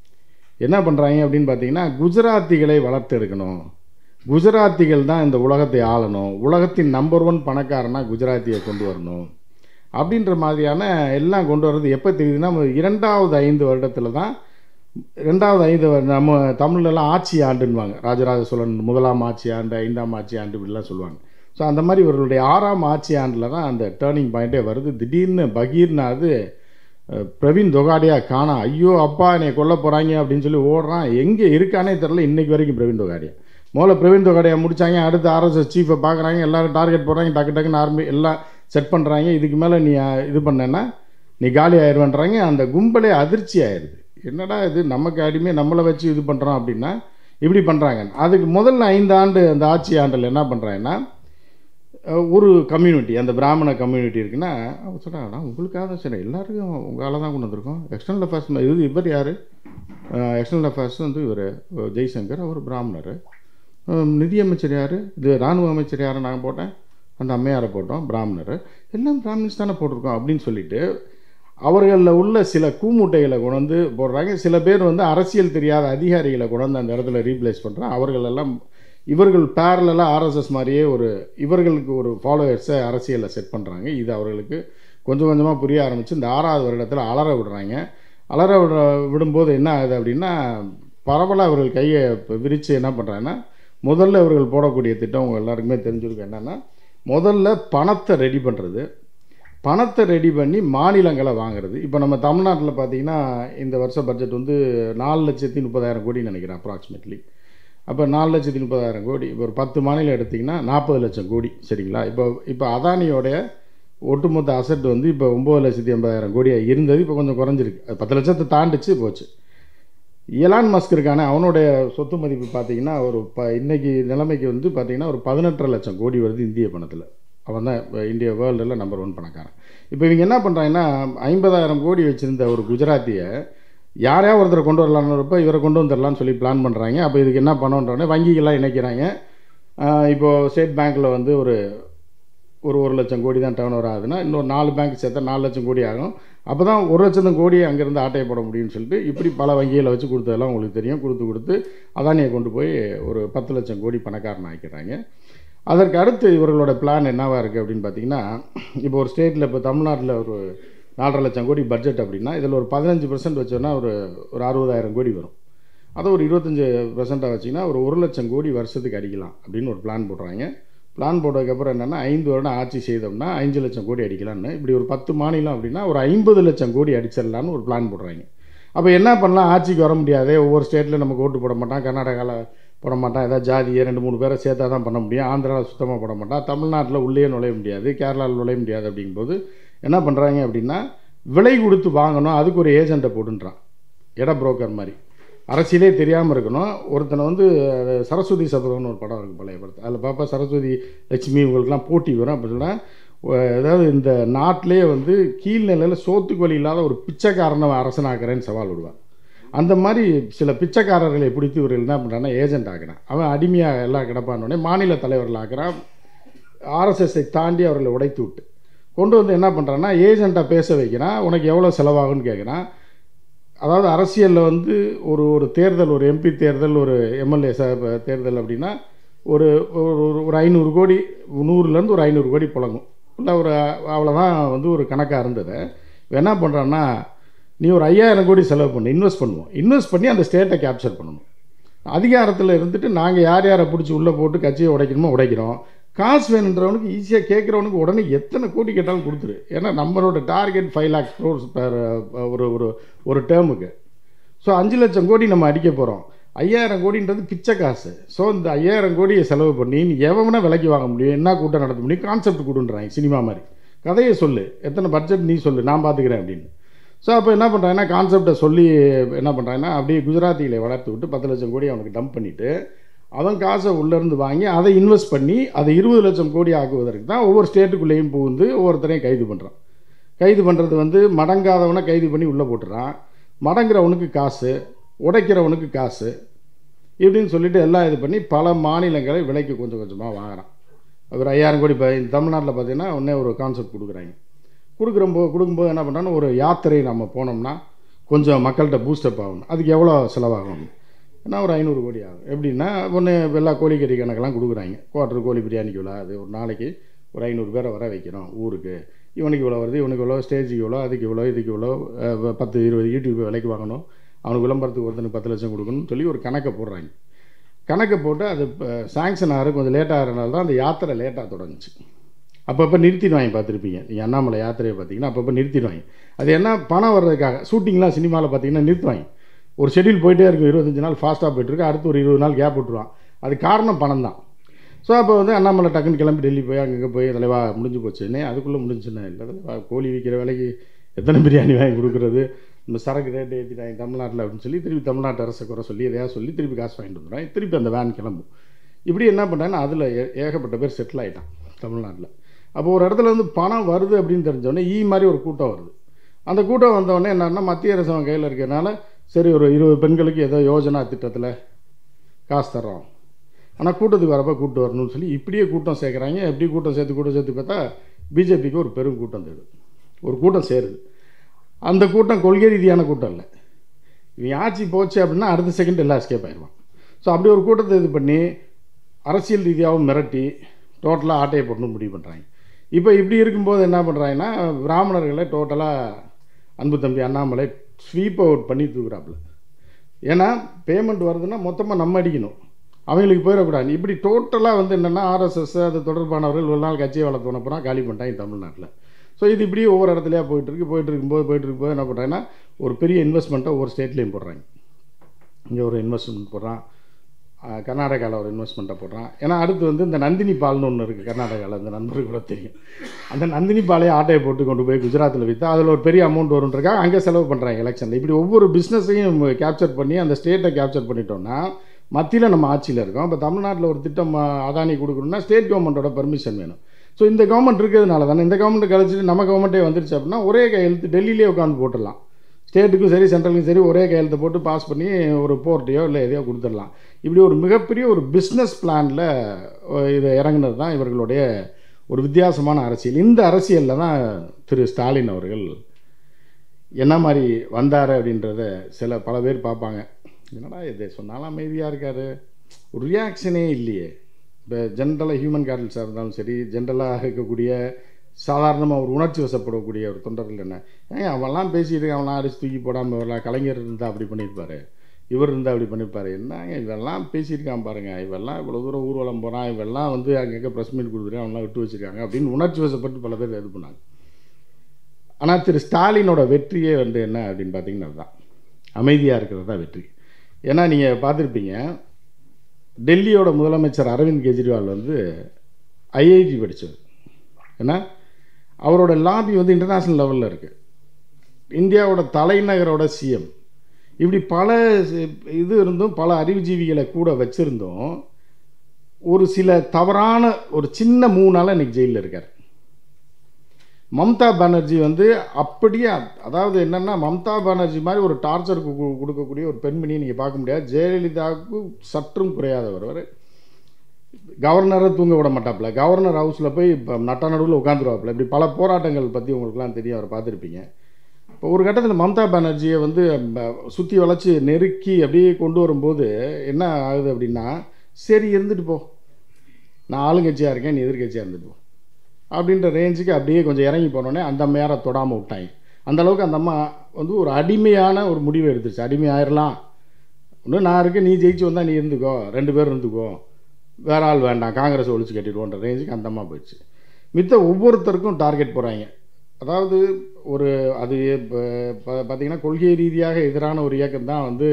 என்ன பண்ணுறாங்க அப்படின்னு பார்த்தீங்கன்னா குஜராத்திகளை வளர்த்து எடுக்கணும் குஜராத்திகள் தான் இந்த உலகத்தை ஆளணும் உலகத்தின் நம்பர் ஒன் பணக்காரனா குஜராத்தியை கொண்டு வரணும் அப்படின்ற மாதிரியான எல்லாம் கொண்டு வர்றது எப்போ தெரியுதுன்னா நம்ம இரண்டாவது ஐந்து வருடத்தில் தான் ரெண்டாவது ஐந்து வருடம் நம்ம தமிழ்லலாம் ஆட்சி ஆண்டுன்னுவாங்க ராஜராஜ சோழன் முதலாம் ஆட்சி ஆண்டு ஐந்தாம் ஆட்சி ஆண்டு இப்படிலாம் சொல்லுவாங்க ஸோ அந்த மாதிரி இவர்களுடைய ஆறாம் ஆட்சி ஆண்டில் தான் அந்த டேர்னிங் பாயிண்ட்டே வருது திடீர்னு பகீர்னாது அஹ், பிரவீன் தொகாடியா காணா ஐயோ அப்பா என்னை கொல்ல போகிறாங்க அப்படின்னு சொல்லி ஓடுறான் எங்கே இருக்கானே தெரில இன்னைக்கு வரைக்கும் பிரவீன் தொகாடியா முதல்ல பிரவீன் தொகாடியா முடிச்சாங்க அடுத்து ஆர்எஸ்எஸ் சீஃபை பார்க்குறாங்க எல்லாரும் டார்கெட் போடுறாங்க டக்கு டக்குன்னு ஆரம்பி எல்லாம் செட் பண்ணுறாங்க இதுக்கு மேலே நீ அஹ், இது பண்ணேன்னா நீ காலி ஆயிடுவேன்றாங்க அந்த கும்பலே அதிர்ச்சி ஆயிடுது என்னடா இது நமக்கு அடிமை நம்மளை வச்சு இது பண்ணுறோம் அப்படின்னா இப்படி பண்ணுறாங்க அதுக்கு முதல்ல ஐந்து ஆண்டு அந்த ஆட்சி ஆண்டில் என்ன பண்ணுறாங்கன்னா அஹ், ஒரு கம்யூனிட்டி அந்த பிராமண கம்யூனிட்டி இருக்குன்னா அவங்க சொல்கிறாங்க நான் உங்களுக்காக தான் சரி எல்லாருக்கும் உங்களால் தான் கொண்டு வந்திருக்கோம் எக்ஸ்டர்னல் அஃபேர்ஸ் இது இவர் யார் எக்ஸ்டர்னல் அஃபேர்ஸ் வந்து இவர் ஜெய்சங்கர் அவர் பிராமணர் அஹ், நிதியமைச்சர் யார் இது இராணுவ அமைச்சர் யாரை நாங்கள் போட்டேன் அந்த அம்மையாரை போட்டோம் பிராமணர் எல்லாம் பிராமின்ஸ் தானே போட்டிருக்கோம் அப்படின்னு சொல்லிட்டு அவர்களில் உள்ள சில கூமுட்டைகளை கொண்டு போடுறாங்க சில பேர் வந்து அரசியல் தெரியாத அதிகாரிகளை கொண்டு அந்த இடத்துல ரீப்ளேஸ் பண்ணுறாங்க அவர்கள் எல்லாம் இவர்கள் பேரலாக ஆர்எஸ்எஸ் மாதிரியே ஒரு இவர்களுக்கு ஒரு ஃபாலோவர்ஸை அரசியலில் செட் பண்ணுறாங்க இது அவர்களுக்கு கொஞ்சம் கொஞ்சமாக புரிய ஆரம்பித்து இந்த ஆறாவது வருடத்தில் அலற விடுறாங்க அலற விட விடும்போது என்ன ஆகுது அப்படின்னா பரவலாக அவர்கள் கையை விரித்து என்ன பண்ணுறாங்கன்னா முதல்ல இவர்கள் போடக்கூடிய திட்டம் உங்க எல்லாருக்குமே தெரிஞ்சிருக்கும் என்னென்னா முதல்ல பணத்தை ரெடி பண்ணுறது பணத்தை ரெடி பண்ணி மாநிலங்களை வாங்குறது இப்போ நம்ம தமிழ்நாட்டில் பார்த்தீங்கன்னா இந்த வருஷ பட்ஜெட் வந்து நாலு லட்சத்தி முப்பதாயிரம் கோடின்னு நினைக்கிறேன் அப்ராக்சிமேட்லி அப்போ நாலு லட்சத்தி முப்பதாயிரம் கோடி இப்போ ஒரு பத்து மாநிலம் எடுத்திங்கன்னா நாற்பது லட்சம் கோடி சரிங்களா இப்போ இப்போ அதானியோடைய ஒட்டுமொத்த அசட் வந்து இப்போ ஒம்பது லட்சத்தி எண்பதாயிரம் கோடியாக இருந்தது இப்போ கொஞ்சம் குறைஞ்சிருக்கு அது பத்து லட்சத்தை தாண்டிச்சு போச்சு எலான் மஸ்க் இருக்கானே அவனுடைய சொத்து மதிப்பு பார்த்தீங்கன்னா ஒரு ப இன்னைக்கு நிலைமைக்கு வந்து பார்த்தீங்கன்னா ஒரு பதினெட்டரை லட்சம் கோடி வருது இந்திய பணத்தில் அவன் தான் இப்போ இந்திய வேர்ல்டில் நம்பர் ஒன் பணக்காரன் இப்போ இவங்க என்ன பண்ணுறாங்கன்னா ஐம்பதாயிரம் கோடி வச்சுருந்த ஒரு குஜராத்தியை யாரையா ஒருத்தரை கொண்டு வரலாம்னு இவரை கொண்டு வந்துடலாம்னு சொல்லி பிளான் பண்ணுறாங்க அப்போ இதுக்கு என்ன பண்ணோன்றோடனே வங்கிகள்லாம் இணைக்கிறாங்க இப்போது ஸ்டேட் பேங்க்கில் வந்து ஒரு ஒரு ஒரு லட்சம் கோடி தான் டர்ன் ஓவர் ஆகுதுன்னா இன்னொரு நாலு பேங்க் சேர்த்தா நாலு லட்சம் கோடி ஆகும் அப்போ தான் ஒரு லட்சம் கோடி அங்கேருந்து ஆட்டையை போட முடியும்னு சொல்லிட்டு இப்படி பல வங்கிகளை வச்சு கொடுத்ததெல்லாம் உங்களுக்கு தெரியும் கொடுத்து கொடுத்து அதானியை கொண்டு போய் ஒரு பத்து லட்சம் கோடி பணக்காரன் ஆக்கிடுறாங்க அதற்கு அடுத்து இவர்களோட பிளான் என்னவாக இருக்குது அப்படின்னு பார்த்தீங்கன்னா இப்போ ஒரு ஸ்டேட்டில் இப்போ தமிழ்நாட்டில் ஒரு நாலரை லட்சம் கோடி பட்ஜெட் அப்படின்னா இதில் ஒரு பதினஞ்சு பர்சன்ட் வச்சோன்னா ஒரு ஒரு அறுபதாயிரம் கோடி வரும் அதை ஒரு இருபத்தஞ்சி பர்சண்ட்டாக வச்சிங்கன்னா ஒரு ஒரு லட்சம் கோடி வருஷத்துக்கு அடிக்கலாம் அப்படின்னு ஒரு பிளான் போடுறாங்க பிளான் போட்டதுக்கப்புறம் என்னென்னா ஐந்து வருடம் ஆட்சி செய்தோம்னா அஞ்சு லட்சம் கோடி அடிக்கலாம்னு இப்படி ஒரு பத்து மாநிலம் அப்படின்னா ஒரு ஐம்பது லட்சம் கோடி அடிச்சிடலான்னு ஒரு பிளான் போடுறாங்க அப்போ என்ன பண்ணலாம் ஆட்சிக்கு வர முடியாது ஒவ்வொரு ஸ்டேட்டில் நமக்கு ஓட்டு போட மாட்டான் கர்நாடகாவில் போட மாட்டான் ஏதாவது ஜாதியை ரெண்டு மூணு பேரை சேர்த்தா தான் பண்ண முடியும் ஆந்திராவில் சுத்தமாக போட மாட்டான் தமிழ்நாட்டில் உள்ளே நுழைய முடியாது கேரளாவில் நுழைய முடியாது அப்படிங்கும்போது என்ன பண்ணுறாங்க அப்படின்னா விலை கொடுத்து வாங்கணும் அதுக்கு ஒரு ஏஜெண்ட்டை போட்டுன்றான் இட புரோக்கர் மாதிரி அரசியலே தெரியாமல் இருக்கணும் ஒருத்தனை வந்து அது சரஸ்வதி சபதம்னு ஒரு படம் இருக்குது பழைய படத்தை அதில் பாப்பா சரஸ்வதி லட்சுமி இவங்களுக்குலாம் போட்டி வரும் அப்படி சொன்னால் அதாவது இந்த நாட்டிலே வந்து கீழ்நிலையில் சோத்துக்கு வழி இல்லாத ஒரு பிச்சைக்காரனை அரசனாக்குறேன்னு சவால் விடுவான் அந்த மாதிரி சில பிச்சைக்காரர்களை பிடித்து இவர்கள் என்ன பண்ணுறான்னா ஏஜென்ட் ஆகிறான் அவன் அடிமையாக எல்லாம் கிடப்பானோடனே மாநில தலைவர்கள் ஆகிறான் ஆர்எஸ்எஸ்ஸை தாண்டி அவர்களை உடைத்து விட்டு கொண்டு வந்து என்ன பண்ணுறான்னா ஏஜெண்ட்டாக பேச வைக்கிறான் உனக்கு எவ்வளோ செலவாகும்னு கேட்குறான் அதாவது அரசியலில் வந்து ஒரு ஒரு தேர்தல் ஒரு எம்பி தேர்தல் ஒரு எம்எல்ஏ ச தேர்தல் அப்படின்னா ஒரு ஒரு ஒரு ஐநூறு கோடி நூறுலேருந்து ஒரு ஐநூறு கோடி புழங்கும் இல்லை ஒரு அவ்வளோதான் வந்து ஒரு கணக்காக இருந்தது இவன் என்ன பண்ணுறான்னா நீ ஒரு ஐயாயிரம் கோடி செலவு பண்ணு இன்வெஸ்ட் பண்ணுவோம் இன்வெஸ்ட் பண்ணி அந்த ஸ்டேட்டை கேப்சர் பண்ணணும் அதிகாரத்தில் இருந்துட்டு நாங்கள் யார் யாரை பிடிச்சி உள்ளே போட்டு கட்சியை உடைக்கணுமோ உடைக்கிறோம் காசு வேணுன்றவனுக்கு ஈஸியாக கேட்குறவனுக்கு உடனே எத்தனை கோடி கேட்டாலும் கொடுத்துரு ஏன்னா நம்மளோட target five lakhs crores per ஒரு ஒரு ஒரு டேர்முக்கு ஸோ அஞ்சு லட்சம் கோடி நம்ம அடிக்க போகிறோம் ஐயாயிரம் கோடின்றது பிச்சை காசு ஸோ இந்த ஐயாயிரம் கோடியை செலவு பண்ணி நீ எவனா விலைக்கு வாங்க முடியும் என்ன கூட்டம் நடத்த முடியும் கான்செப்ட் கொடுன்றாங்க சினிமா மாதிரி கதையை சொல்லு எத்தனை பட்ஜெட் நீ சொல்லு நான் பார்த்துக்கிறேன் அப்படின்னு ஸோ அப்போ என்ன பண்ணுறாங்கன்னா கான்செப்டை சொல்லி என்ன பண்ணுறாங்கன்னா அப்படியே குஜராத்திகளை வளர்த்து விட்டு பத்து லட்சம் கோடி அவனுக்கு டம்ப் பண்ணிவிட்டு அவன் காசை உள்ளேருந்து வாங்கி அதை இன்வெஸ்ட் பண்ணி அதை இருபது லட்சம் கோடி ஆக்குவதற்கு தான் ஒவ்வொரு ஸ்டேட்டுக்குள்ளேயும் புகுந்து ஒவ்வொருத்தரையும் கைது பண்ணுறான் கைது பண்ணுறது வந்து மடங்காதவனை கைது பண்ணி உள்ளே போட்டுறான் மடங்குறவனுக்கு காசு உடைக்கிறவனுக்கு காசு இப்படின்னு சொல்லிட்டு எல்லாம் இது பண்ணி பல மாநிலங்களை விலைக்கு கொஞ்சம் கொஞ்சமாக வாங்குறான் ஒரு ஐயாயிரம் கோடி இப்போ தமிழ்நாட்டில் பார்த்தீங்கன்னா உடனே ஒரு கான்செப்ட் கொடுக்குறாங்க கொடுக்குறப்போ கொடுக்கும்போது என்ன பண்ணுறான்னு ஒரு யாத்திரை நம்ம போனோம்னா கொஞ்சம் மக்கள்கிட்ட பூஸ்டப் ஆகணும் அதுக்கு எவ்வளோ செலவாகும் ஏன்னா ஒரு ஐநூறு கோடி ஆகும் எப்படின்னா ஒன்று எல்லா கோழிக்கறி கணக்கெல்லாம் கொடுக்குறாங்க குவார்டர் கோழி பிரியாணிக்கு இவ்வளோ அது ஒரு நாளைக்கு ஒரு ஐநூறு பேரை வர வைக்கிறோம் ஊருக்கு இவனுக்கு இவ்வளோ வருது இவனுக்கு இவ்வளோ ஸ்டேஜுக்கு இவ்வளோ அதுக்கு இவ்வளோ இதுக்கு இவ்வளோ அஹ், பத்து இருபது யூடியூப் விலைக்கு வாங்கணும் அவனுக்கு விளம்பரத்துக்கு ஒருத்தனுக்கு பத்து லட்சம் கொடுக்கணும்னு சொல்லி ஒரு கணக்கை போடுறாங்க கணக்கை போட்டு அது சாங்ஷன் ஆகிற கொஞ்சம் லேட் ஆகிறனால தான் அந்த யாத்திரை லேட்டாக தொடங்குச்சு அப்பப்போ நிறுத்திடுவாங்க பார்த்துருப்பீங்க நீங்கள் அண்ணாமலை யாத்திரையை பார்த்தீங்கன்னா அப்பப்போ நிறுத்திடுவாங்க அது என்ன பணம் வர்றதுக்காக ஷூட்டிங்லாம் சினிமாவில் பார்த்தீங்கன்னா நிறுத்துவாங்க ஒரு ஷெட்யூல் போயிட்டே இருக்கும் இருபத்தஞ்சு நாள் ஃபாஸ்ட்டாக போயிட்டுருக்கு அடுத்து ஒரு இருபது நாள் கேப் விட்டுருவான் அது காரணம் பணம் தான் ஸோ அப்போ வந்து அண்ணாமலை டக்குன்னு கிளம்பி டெல்லி போய் அங்கங்கே போய் தலைவா முடிஞ்சு போச்சுன்னே அதுக்குள்ளே முடிஞ்சுன்னு இல்லை தலைவா கோழி விற்கிற விலைக்கு எத்தனை பிரியாணி வாங்கி கொடுக்குறது இந்த சரக்கு ரேட்டு ஏற்றிட்டாங்க தமிழ்நாட்டில் அப்படின்னு சொல்லி திருப்பி தமிழ்நாட்டு அரசை குறை சொல்லி எதையா சொல்லி திருப்பி காசு வாங்கிட்டு வந்துடுறாங்க திருப்பி அந்த வேன் கிளம்பும் இப்படி என்ன பண்ணுறாங்கன்னா அதில் ஏகப்பட்ட பேர் செட்டில் ஆகிட்டான் தமிழ்நாட்டில் அப்போ ஒரு இடத்துல வந்து பணம் வருது அப்படின்னு தெரிஞ்சோடனே ஈ மாதிரி ஒரு கூட்டம் வருது அந்த கூட்டம் வந்தோடனே என்னன்னா மத்திய அரசு அவன் கையில் இருக்கிறனால சரி ஒரு இருபது பெண்களுக்கு ஏதோ யோஜனா திட்டத்தில் காசு தர்றோம் ஆனால் கூட்டத்துக்கு வரப்போ கூட்டு வரணும்னு சொல்லி இப்படியே கூட்டம் சேர்க்குறாங்க எப்படி கூட்டம் சேர்த்து கூட்டம் சேர்த்து பார்த்தா பிஜேபிக்கு ஒரு பெரும் கூட்டம் தேடுது ஒரு கூட்டம் சேருது அந்த கூட்டம் கொள்கை ரீதியான கூட்டம் இல்லை இவன் ஆட்சி போச்சு அப்படின்னா அடுத்த செகண்ட் எல்லாம் எஸ்கேப் ஆயிடுவான் ஸோ அப்படி ஒரு கூட்டத்தை இது பண்ணி அரசியல் ரீதியாகவும் மிரட்டி டோட்டலாக ஆட்டையை போடணும்னு முடிவு பண்ணுறாங்க இப்போ இப்படி இருக்கும்போது என்ன பண்ணுறாங்கன்னா பிராமணர்களை டோட்டலாக அன்பு தம்பி அண்ணாமலை ஸ்வீப் அவுட் பண்ணி தூக்குறாப்புல ஏன்னா பேமெண்ட் வருதுன்னா மொத்தமாக நம்ம அடிக்கணும் அவங்களுக்கு போயிடக்கூடாது இப்படி டோட்டலாக வந்து என்னென்னா ஆர்எஸ்எஸ் அது தொடர்பானவர்கள் ஒரு நாள் கட்சியை வளர்த்து போனால் காலி பண்ணிட்டாங்க தமிழ்நாட்டில் ஸோ இது இப்படி ஒவ்வொரு இடத்துலையா போயிட்டு இருக்கு போயிட்டு இருக்கும்போது போயிட்டு இருக்கும்போது என்ன பண்ணுறாங்கன்னா ஒரு பெரிய இன்வெஸ்ட்மெண்ட்டை ஒவ்வொரு ஸ்டேட்லேயும் போடுறாங்க இங்கே ஒரு இன்வெஸ்ட்மெண்ட் போடுறான் ஆஹ் கர்நாடகாவில் ஒரு இன்வெஸ்ட்மெண்ட்டை போடுறான் ஏன்னா அடுத்து வந்து இந்த நந்தினி பால்னு ஒன்று இருக்குது கர்நாடகாவில் இந்த நண்பருக்கு கூட தெரியும் அந்த நந்தினி பாலையை ஆட்டையை போட்டு கொண்டு போய் குஜராத்தில் விற்று அதில் ஒரு பெரிய அமௌண்ட் வரும்ன்றக்காக அங்கே செலவு பண்ணுறாங்க எலெக்ஷனில் இப்படி ஒவ்வொரு பிஸ்னஸையும் கேப்சர் பண்ணி அந்த ஸ்டேட்டை கேப்சர் பண்ணிட்டோம்னா மத்தியில் நம்ம ஆட்சியில் இருக்கோம் இப்போ தமிழ்நாட்டில் ஒரு திட்டம் ஆஹ், அதானி கொடுக்கணும்னா ஸ்டேட் கவர்மெண்ட்டோட பெர்மிஷன் வேணும் ஸோ இந்த கவர்மெண்ட் இருக்கிறதுனால தானே இந்த கவர்மெண்ட் கழிச்சிட்டு நம்ம கவர்மெண்ட்டே வந்துருச்சு அப்படின்னா ஒரே கையெழுத்து டெல்லியிலே உட்காந்து போட்டுடலாம் ஸ்டேட்டுக்கும் சரி சென்ட்ரலுக்கும் சரி ஒரே கையெழுத்தை போட்டு பாஸ் பண்ணி ஒரு போர்ட்டையோ இல்லை எதையோ கொடுத்துடலாம் இப்படி ஒரு மிகப்பெரிய ஒரு பிஸ்னஸ் பிளானில் இது இறங்குனது தான் இவர்களுடைய ஒரு வித்தியாசமான அரசியல் இந்த அரசியலில் தான் திரு ஸ்டாலின் அவர்கள் என்ன மாதிரி வந்தார் அப்படின்றத சில பல பேர் பார்ப்பாங்க என்னடா இது சொன்னாலும் அமைதியாக இருக்காரு ஒரு ரியாக்ஷனே இல்லையே இப்போ ஜென்ரலாக ஹியூமன் கேட்டல்ஸாக இருந்தாலும் சரி ஜென்ரலாக இருக்கக்கூடிய சாதாரணமாக ஒரு உணர்ச்சி வசப்படக்கூடிய ஒரு தொண்டர்கள் என்ன ஏன் அவன்லாம் பேசிட்டு அவன்லாம் அரிசி தூக்கி போடாமல் வரலாம் கலைஞர் இருந்தால் அப்படி பண்ணியிருப்பாரு இவர் இருந்தால் அப்படி பண்ணியிருப்பாரு என்னங்க இவெல்லாம் பேசியிருக்கான் பாருங்க இவெல்லாம் இவ்வளோ தூரம் ஊர்வலம் போகிறான் இவெல்லாம் வந்து அங்கங்கே ப்ரெஸ் மீட் கொடுத்துருக்கான் அவன்லாம் விட்டு வச்சிருக்காங்க அப்படின்னு உணர்ச்சி வசப்பட்டு பல பேர் இது பண்ணாங்க ஆனால் திரு ஸ்டாலினோட வெற்றியே வந்து என்ன அப்படின்னு பார்த்தீங்கன்னா அதுதான் அமைதியாக இருக்கிறது தான் வெற்றி ஏன்னா நீங்கள் பார்த்துருப்பீங்க டெல்லியோட முதலமைச்சர் அரவிந்த் கெஜ்ரிவால் வந்து ஐஐடி படித்தவர் ஏன்னா அவரோட லாபி வந்து இன்டர்நேஷ்னல் லெவலில் இருக்குது இந்தியாவோட தலைநகரோட சிஎம் இப்படி பல சி- இது இருந்தும் பல அறிவுஜீவிகளை கூட வச்சுருந்தோம் ஒரு சில தவறான ஒரு சின்ன மூணால் இன்னைக்கு ஜெயிலில் இருக்கார் மம்தா பானர்ஜி வந்து அப்படியே அ- அதாவது என்னன்னா மம்தா பானர்ஜி மாதிரி ஒரு டார்ச்சர் கொடுக்கக்கூடிய ஒரு பெண்மணியை நீங்கள் பார்க்க முடியாது ஜெயலலிதாவுக்கு சற்றும் குறையாதவர் அவர் கவர்னரை தூங்க விட மாட்டாப்புல கவர்னர் ஹவுஸில் போய் இப்போ நட்ட நடுவில் உட்காந்துருவாப்புல இப்படி பல போராட்டங்கள் பற்றி உங்களுக்குலாம் தெரியும் அவர் பார்த்துருப்பீங்க இப்போ ஒரு கட்டத்தில் மம்தா பானர்ஜியை வந்து சுற்றி வளைச்சி நெருக்கி அப்படியே கொண்டு வரும்போது என்ன ஆகுது அப்படின்னா சரி இருந்துட்டு போ நான் ஆளுங்கட்சியாக இருக்கேன் நீ எதிர்கட்சியாக இருந்துட்டு போ அப்படின்ற ரேஞ்சுக்கு அப்படியே கொஞ்சம் இறங்கி போனோடனே அந்த அம்மையாரை தொடாமல் விட்டாங்க அந்த அளவுக்கு அந்த அம்மா வந்து ஒரு அடிமையான ஒரு முடிவை எடுத்துருச்சு அடிமை ஆயிரலாம் இன்னும் நான் இருக்கேன் நீ ஜெயிச்சு வந்தால் நீ இருந்துக்கோ ரெண்டு பேரும் இருந்துக்கோ வேற ஆள் வேண்டாம் காங்கிரஸ் ஒழிச்சு கட்டிடுவோன்ற ரேஞ்சுக்கு அந்த அம்மா போயிடுச்சு மித்த ஒவ்வொருத்தருக்கும் டார்கெட் போடுறாங்க அதாவது ஒரு அது இப்போ பார்த்தீங்கன்னா கொள்கை ரீதியாக எதிரான ஒரு இயக்கம் தான் வந்து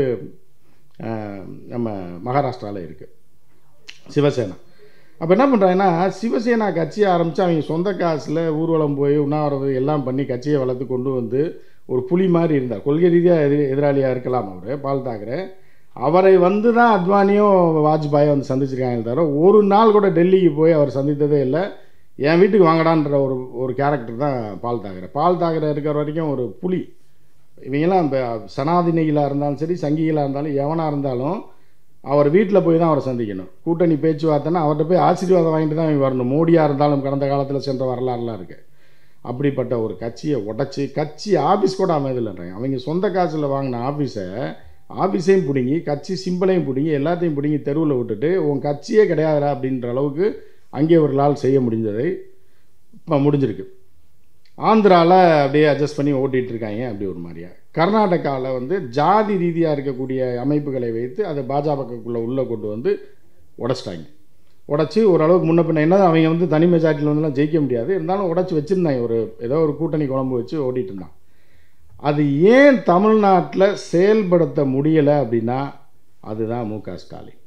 அஹ், நம்ம மகாராஷ்டிராவில் இருக்குது சிவசேனா அப்போ என்ன பண்ணுறாங்கன்னா சிவசேனா கட்சியை ஆரம்பித்து அவங்க சொந்த காசில் ஊர்வலம் போய் உண்ணாவிரதம் எல்லாம் பண்ணி கட்சியை வளர்த்து கொண்டு வந்து ஒரு புலி மாதிரி இருந்தார் கொள்கை ரீதியாக எதிரி எதிராளியாக இருக்கலாம் அவர் பால் தாக்கரே அவரை வந்து தான் அத்வானியும் வாஜ்பாயும் வந்து சந்திச்சிருக்காங்க தவிர ஒரு நாள் கூட டெல்லிக்கு போய் அவர் சந்தித்ததே இல்லை என் வீட்டுக்கு வாங்கடான்ற ஒரு ஒரு கேரக்டர் தான் பால் தாக்கரே பால் தாக்கரே இருக்கிற வரைக்கும் ஒரு புலி இவங்கெல்லாம் இப்போ சனாதினிகளாக இருந்தாலும் சரி சங்கிகளாக இருந்தாலும் எவனாக இருந்தாலும் அவர் வீட்டில் போய் தான் அவரை சந்திக்கணும் கூட்டணி பேச்சுவார்த்தைன்னா அவர்கிட்ட போய் ஆசீர்வாதம் வாங்கிட்டு தான் இவங்க வரணும் மோடியாக இருந்தாலும் கடந்த காலத்தில் சென்ற வரலாறுலாம் இருக்குது அப்படிப்பட்ட ஒரு கட்சியை உடச்சி கட்சி ஆஃபீஸ் கூட அமைதில்லைன்றாங்க அவங்க சொந்த காசில் வாங்கின ஆஃபீஸை ஆஃபீஸையும் பிடுங்கி கட்சி சிம்பிளையும் பிடுங்கி எல்லாத்தையும் பிடுங்கி தெருவில் விட்டுட்டு உன் கட்சியே கிடையாதுடா அப்படின்ற அளவுக்கு அங்கே ஒரு நாள் செய்ய முடிஞ்சதை இப்போ முடிஞ்சிருக்கு ஆந்திராவில் அப்படியே அட்ஜஸ்ட் பண்ணி ஓட்டிகிட்டு இருக்காங்க அப்படி ஒரு மாதிரியா கர்நாடகாவில் வந்து ஜாதி ரீதியாக இருக்கக்கூடிய அமைப்புகளை வைத்து அதை பாஜகக்குள்ளே உள்ளே கொண்டு வந்து உடச்சிட்டாங்க உடச்சி ஓரளவுக்கு முன்ன பின்ன என்ன அவங்க வந்து தனி மெஜாரிட்டியில் வந்துலாம் ஜெயிக்க முடியாது இருந்தாலும் உடச்சி வச்சுருந்தாங்க ஒரு ஏதோ ஒரு கூட்டணி குழம்பு வச்சு ஓட்டிகிட்டு இருந்தான் அது ஏன் தமிழ்நாட்டில் செயல்படுத்த முடியலை அப்படின்னா அதுதான் மு க ஸ்டாலின்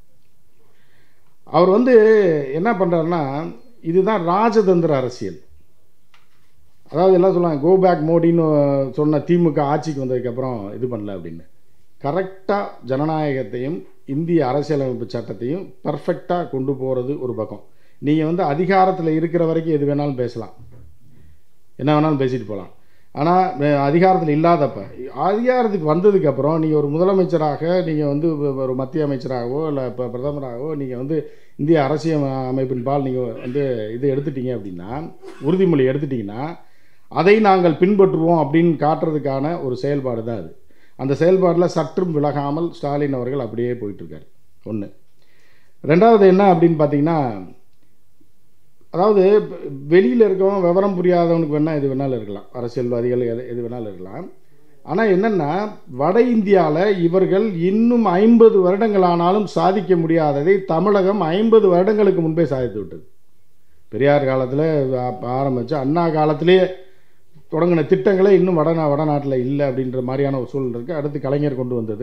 அவர் வந்து என்ன பண்ணுறாருன்னா இதுதான் ராஜதந்திர அரசியல் அதாவது எல்லாம் சொல்லுவாங்க கோ பேக் மோடின்னு சொன்ன திமுக ஆட்சிக்கு வந்ததுக்கப்புறம் இது பண்ணல அப்படின்னு கரெக்டாக ஜனநாயகத்தையும் இந்திய அரசியலமைப்பு சட்டத்தையும் பர்ஃபெக்டாக கொண்டு போகிறது ஒரு பக்கம் நீங்கள் வந்து அதிகாரத்தில் இருக்கிற வரைக்கும் எது வேணாலும் பேசலாம் என்ன வேணாலும் பேசிட்டு போகலாம் ஆனால் அதிகாரத்தில் இல்லாதப்ப அதிகாரத்துக்கு வந்ததுக்கப்புறம் நீங்கள் ஒரு முதலமைச்சராக நீங்கள் வந்து ஒரு மத்திய அமைச்சராகவோ இல்லை இப்போ பிரதமராகவோ நீங்கள் வந்து இந்திய அரசியல் அமைப்பின் பால் நீங்கள் வந்து இது எடுத்துட்டீங்க அப்படின்னா உறுதிமொழி எடுத்துட்டீங்கன்னா அதை நாங்கள் பின்பற்றுவோம் அப்படின்னு காட்டுறதுக்கான ஒரு செயல்பாடு தான் அது அந்த செயல்பாடில் சற்றும் விலகாமல் ஸ்டாலின் அவர்கள் அப்படியே போயிட்டுருக்காரு ஒன்று ரெண்டாவது என்ன அப்படின்னு பார்த்தீங்கன்னா அதாவது வெளியில் இருக்கவன் விவரம் புரியாதவனுக்கு வேணால் எது வேணாலும் இருக்கலாம் அரசியல்வாதிகள் எது எது வேணாலும் இருக்கலாம் ஆனால் என்னென்னா வட இந்தியாவில் இவர்கள் இன்னும் ஐம்பது வருடங்கள் ஆனாலும் சாதிக்க முடியாததை தமிழகம் ஐம்பது வருடங்களுக்கு முன்பே சாதித்து விட்டது பெரியார் காலத்தில் ஆரம்பித்து அண்ணா காலத்திலேயே தொடங்கின திட்டங்களே இன்னும் வட வடநாட்டில் இல்லை அப்படின்ற மாதிரியான ஒரு சூழல் இருக்குது அடுத்து கலைஞர் கொண்டு வந்தது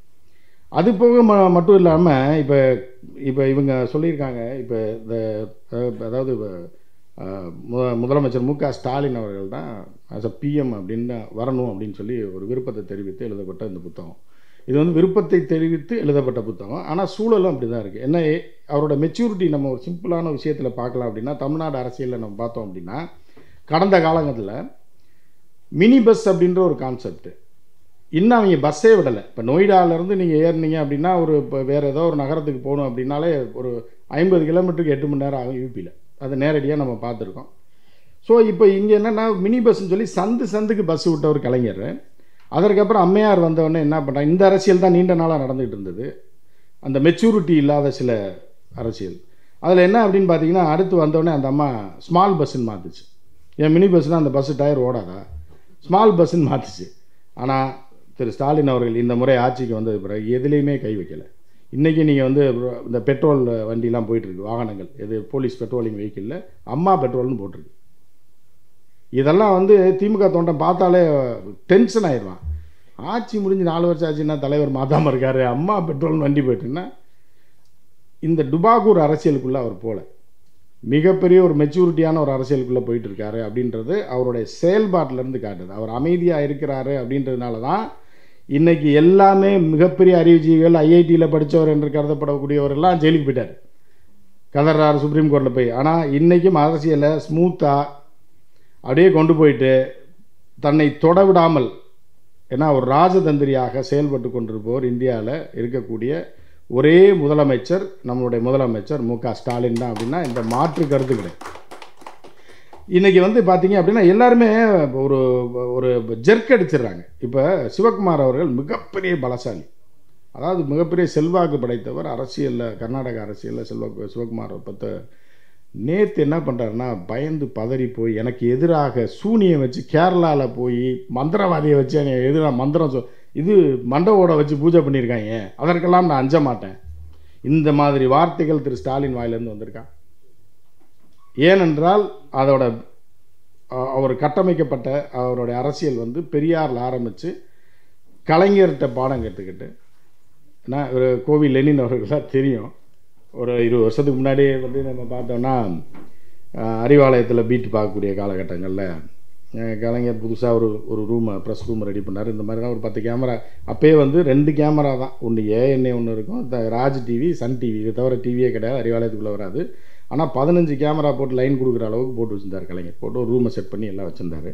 அது போக ம மட்டும் இல்லாமல் இப்போ இப்போ இவங்க சொல்லியிருக்காங்க இப்போ இந்த அஹ், அதாவது அஹ், மு- முதலமைச்சர் மு க ஸ்டாலின் அவர்கள் தான் ஆஸ் அ பிஎம் அப்படின்னு வரணும் அப்படின்னு சொல்லி ஒரு விருப்பத்தை தெரிவித்து எழுதப்பட்ட இந்த புத்தகம் இது வந்து விருப்பத்தை தெரிவித்து எழுதப்பட்ட புத்தகம் ஆனால் சூழலும் அப்படி தான் இருக்குது என்ன அவரோட மெச்சூரிட்டி நம்ம ஒரு சிம்பிளான விஷயத்தில் பார்க்கலாம் அப்படின்னா தமிழ்நாடு அரசியலில் நம்ம பார்த்தோம் அப்படின்னா கடந்த காலங்களில் மினி பஸ் அப்படின்ற ஒரு கான்செப்ட் இன்னும் அவங்க பஸ்ஸே விடலை இப்போ நொய்டாலேருந்து நீங்கள் ஏறினீங்க அப்படின்னா ஒரு இப்போ வேறு ஏதோ ஒரு நகரத்துக்கு போகணும் அப்படின்னாலே ஒரு ஐம்பது கிலோமீட்டருக்கு எட்டு மணி நேரம் ஆகும் யூபியில் அது நேரடியாக நம்ம பார்த்துருக்கோம் ஸோ இப்போ இங்கே என்னென்னா மினி பஸ்ன்னு சொல்லி சந்து சந்துக்கு பஸ் விட்ட ஒரு கலைஞர் அதற்கப்புறம் அம்மையார் வந்தவொடனே என்ன பண்ணுறாங்க இந்த அரசியல் தான் நீண்ட நாளாக நடந்துகிட்டு இருந்தது அந்த மெச்சூரிட்டி இல்லாத சில அரசியல் அதில் என்ன அப்படின்னு பார்த்தீங்கன்னா அடுத்து வந்தோடனே அந்த அம்மா ஸ்மால் பஸ்ஸுன்னு மாற்றுச்சு ஏன் மினி பஸ்னால் அந்த பஸ்ஸு டயர் ஓடாதா ஸ்மால் பஸ்ஸுன்னு மாற்றுச்சு ஆனால் திரு ஸ்டாலின் அவர்கள் இந்த முறை ஆட்சிக்கு வந்தது பிறகு எதுலேயுமே கை வைக்கலை இன்றைக்கி நீங்கள் வந்து இந்த பெட்ரோல் வண்டிலாம் போயிட்டுருக்கு வாகனங்கள் எது போலீஸ் பெட்ரோலிங் வெஹிக்கிளில் அம்மா பெட்ரோல்னு போட்டிருக்கு இதெல்லாம் வந்து திமுக தொண்டன் பார்த்தாலே டென்ஷன் ஆயிடுவான் ஆட்சி முடிஞ்சு நாலு வருஷம் ஆச்சுன்னா தலைவர் மாத்தாமல் இருக்காரு அம்மா பெட்ரோல் வண்டி போயிட்டுன்னா இந்த டுபாகூர் அரசியலுக்குள்ளே அவர் போல மிகப்பெரிய ஒரு மெச்சூரிட்டியான ஒரு அரசியலுக்குள்ளே போயிட்டு இருக்காரு அப்படின்றது அவருடைய செயல்பாட்டிலேருந்து காட்டுது அவர் அமைதியாக இருக்கிறாரு அப்படின்றதுனால தான் இன்னைக்கு எல்லாமே மிகப்பெரிய அறிவுஜீவிகள் ஐஐடியில் படித்தவர் என்று கருதப்படக்கூடியவர் எல்லாம் ஜெயிலுக்கு போயிட்டார் கதறாரு சுப்ரீம் கோர்ட்டில் போய் ஆனால் இன்றைக்கும் அரசியலை ஸ்மூத்தாக அப்படியே கொண்டு போயிட்டு தன்னை தொட விடாமல் ஏன்னா ஒரு ராஜதந்திரியாக செயல்பட்டு கொண்டிருப்பவர் இந்தியாவில் இருக்கக்கூடிய ஒரே முதலமைச்சர் நம்மளுடைய முதலமைச்சர் மு க ஸ்டாலின் தான் அப்படின்னா இந்த மாற்று கருத்து கிடையாது இன்றைக்கி வந்து பார்த்தீங்க அப்படின்னா எல்லாருமே ஒரு ஒரு ஜெர்க் அடிச்சிடுறாங்க இப்போ சிவகுமார் அவர்கள் மிகப்பெரிய பலசாலி அதாவது மிகப்பெரிய செல்வாக்கு படைத்தவர் அரசியலில் கர்நாடக அரசியலில் செல்வா சிவகுமார் பற்ற நேற்று என்ன பண்ணுறாருன்னா பயந்து பதறி போய் எனக்கு எதிராக சூனியை வச்சு கேரளாவில் போய் மந்திரவாதியை வச்சு எனக்கு எதிராக மந்திரம் சொ இது மண்டவோட வச்சு பூஜை பண்ணியிருக்காங்க அதற்கெல்லாம் நான் அஞ்ச மாட்டேன் இந்த மாதிரி வார்த்தைகள் திரு ஸ்டாலின் வாயிலேருந்து வந்திருக்கான் ஏனென்றால் அதோட அ- அவர் கட்டமைக்கப்பட்ட அவருடைய அரசியல் வந்து பெரியாரில் ஆரம்பித்து கலைஞர்கிட்ட பாடம் கற்றுக்கிட்டு ஏன்னா ஒரு கோவி லெனின் அவர்களாக தெரியும் ஒரு இருபது வருஷத்துக்கு முன்னாடி வந்து நம்ம பார்த்தோம்னா அஹ், அறிவாலயத்தில் பீட் பார்க்கக்கூடிய காலகட்டங்களில் அஹ், கலைஞர் புதுசாக ஒரு ஒரு ரூமை ப்ரெஸ் ரூம் ரெடி பண்ணார் இந்த மாதிரி தான் ஒரு பத்து கேமரா அப்பயே வந்து ரெண்டு கேமரா தான் ஒன்று ஏஎன்ஏ ஒன்று இருக்கும் த- ராஜ் டிவி சன் டிவி இதை தவிர டிவியே கிடையாது அறிவாலயத்துக்குள்ளே வராது ஆனால் பதினஞ்சு கேமரா போட்டு லைன் கொடுக்குற அளவுக்கு போட்டு வச்சிருந்தார் கலைஞர் போட்டு ஒரு ரூமை செட் பண்ணி எல்லாம் வச்சுருந்தாரு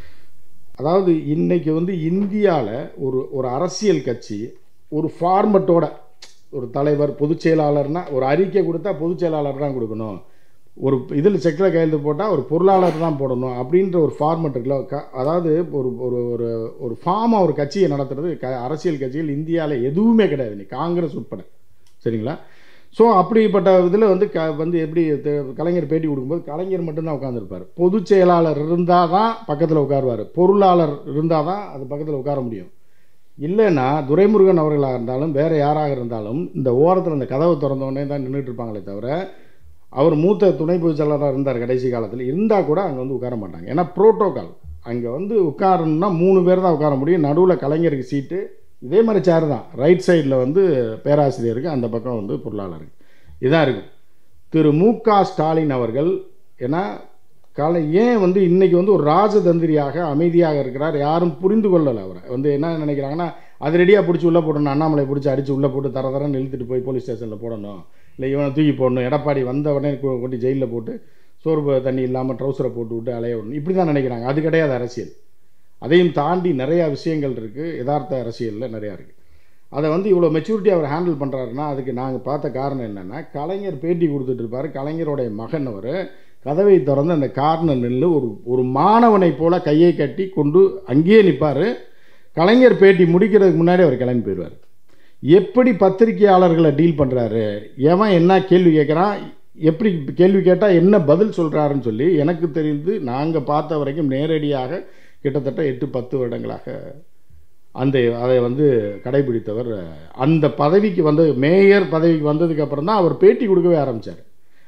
அதாவது இன்னைக்கு வந்து இந்தியாவில் ஒரு ஒரு அரசியல் கட்சி ஒரு ஃபார்மட்டோட ஒரு தலைவர் பொதுச் செயலாளர்னா ஒரு அறிக்கை கொடுத்தா பொதுச் செயலாளர் தான் கொடுக்கணும் ஒரு இதில் செக்கில் கையெழுத்து போட்டால் ஒரு பொருளாளர் தான் போடணும் அப்படின்ற ஒரு ஃபார்மெட் இருக்குல்ல க அதாவது ஒரு ஒரு ஒரு ஒரு ஃபார்மாக ஒரு கட்சியை நடத்துறது க அரசியல் கட்சிகள் இந்தியாவில் எதுவுமே கிடையாது நீ காங்கிரஸ் உட்பட சரிங்களா ஸோ அப்படிப்பட்ட இதில் வந்து க வந்து எப்படி தெ- கலைஞர் பேட்டி கொடுக்கும்போது கலைஞர் மட்டும்தான் உட்காந்துருப்பார் பொதுச் செயலாளர் இருந்தால் தான் பக்கத்தில் உட்காருவார் பொருளாளர் இருந்தால் தான் அது பக்கத்தில் உட்கார முடியும் இல்லைன்னா துரைமுருகன் அவர்களாக இருந்தாலும் வேறு யாராக இருந்தாலும் இந்த ஓரத்தில் இந்த கதவை திறந்தோடனே தான் நின்றுட்டு இருப்பாங்களே தவிர அவர் மூத்த துணை பொதுச் செயலாளராக இருந்தார் கடைசி காலத்தில் இருந்தால் கூட அங்கே வந்து உட்கார மாட்டாங்க ஏன்னா புரோட்டோகால் அங்கே வந்து உட்காரணும்னா மூணு பேர் தான் உட்கார முடியும் நடுவில் கலைஞருக்கு சீட்டு இதே மாதிரி சேர் தான் ரைட் சைடில் வந்து பேராசிரியருக்கு அந்த பக்கம் வந்து பொருளாளருக்கு இதான் இருக்கும் திரு மு க ஸ்டாலின் அவர்கள் ஏன்னா காலை ஏன் வந்து இன்னைக்கு வந்து ஒரு ராஜதந்திரியாக அமைதியாக இருக்கிறார் யாரும் புரிந்து கொள்ளலை அவரை வந்து என்ன நினைக்கிறாங்கன்னா அது ரெடியாக பிடிச்சி உள்ளே போடணும் அண்ணாமலை பிடிச்சி அடித்து உள்ளே போட்டு தர தரன்னு இழுத்துட்டு போய் போலீஸ் ஸ்டேஷனில் போடணும் இல்லை இவனை தூக்கி போடணும் எடப்பாடி வந்த உடனே கொ- கொண்டு ஜெயிலில் போட்டு சோறு ப- தண்ணி இல்லாமல் ட்ரௌசரை போட்டு விட்டு அலைய விடணும் இப்படி தான் நினைக்கிறாங்க அது கிடையாது அரசியல் அதையும் தாண்டி நிறையா விஷயங்கள் இருக்குது யதார்த்த அரசியலில் நிறையா இருக்குது அதை வந்து இவ்வளோ மெச்சூரிட்டி அவர் ஹேண்டில் பண்ணுறாருன்னா அதுக்கு நாங்கள் பார்த்த காரணம் என்னென்னா கலைஞர் பேட்டி கொடுத்துட்டு இருப்பார் கலைஞருடைய மகன் அவர் கதவை திறந்து அந்த கார்னர் நின்று ஒரு ஒரு மாணவனைப் போல கையை கட்டி கொண்டு அங்கேயே நிற்பார் கலைஞர் பேட்டி முடிக்கிறதுக்கு முன்னாடி அவர் கிளம்பி போயிடுவார் எப்படி பத்திரிகையாளர்களை டீல் பண்ணுறாரு எவன் என்ன கேள்வி கேட்குறான் எப்படி கேள்வி கேட்டால் என்ன பதில் சொல்கிறாருன்னு சொல்லி எனக்கு தெரிந்து நாங்கள் பார்த்த வரைக்கும் நேரடியாக கிட்டத்தட்ட எட்டு பத்து வருடங்களாக அந்த அதை வந்து கடைபிடித்தவர் அந்த பதவிக்கு வந்து மேயர் பதவிக்கு வந்ததுக்கு அப்புறம் தான் அவர் பேட்டி கொடுக்கவே ஆரம்பித்தார்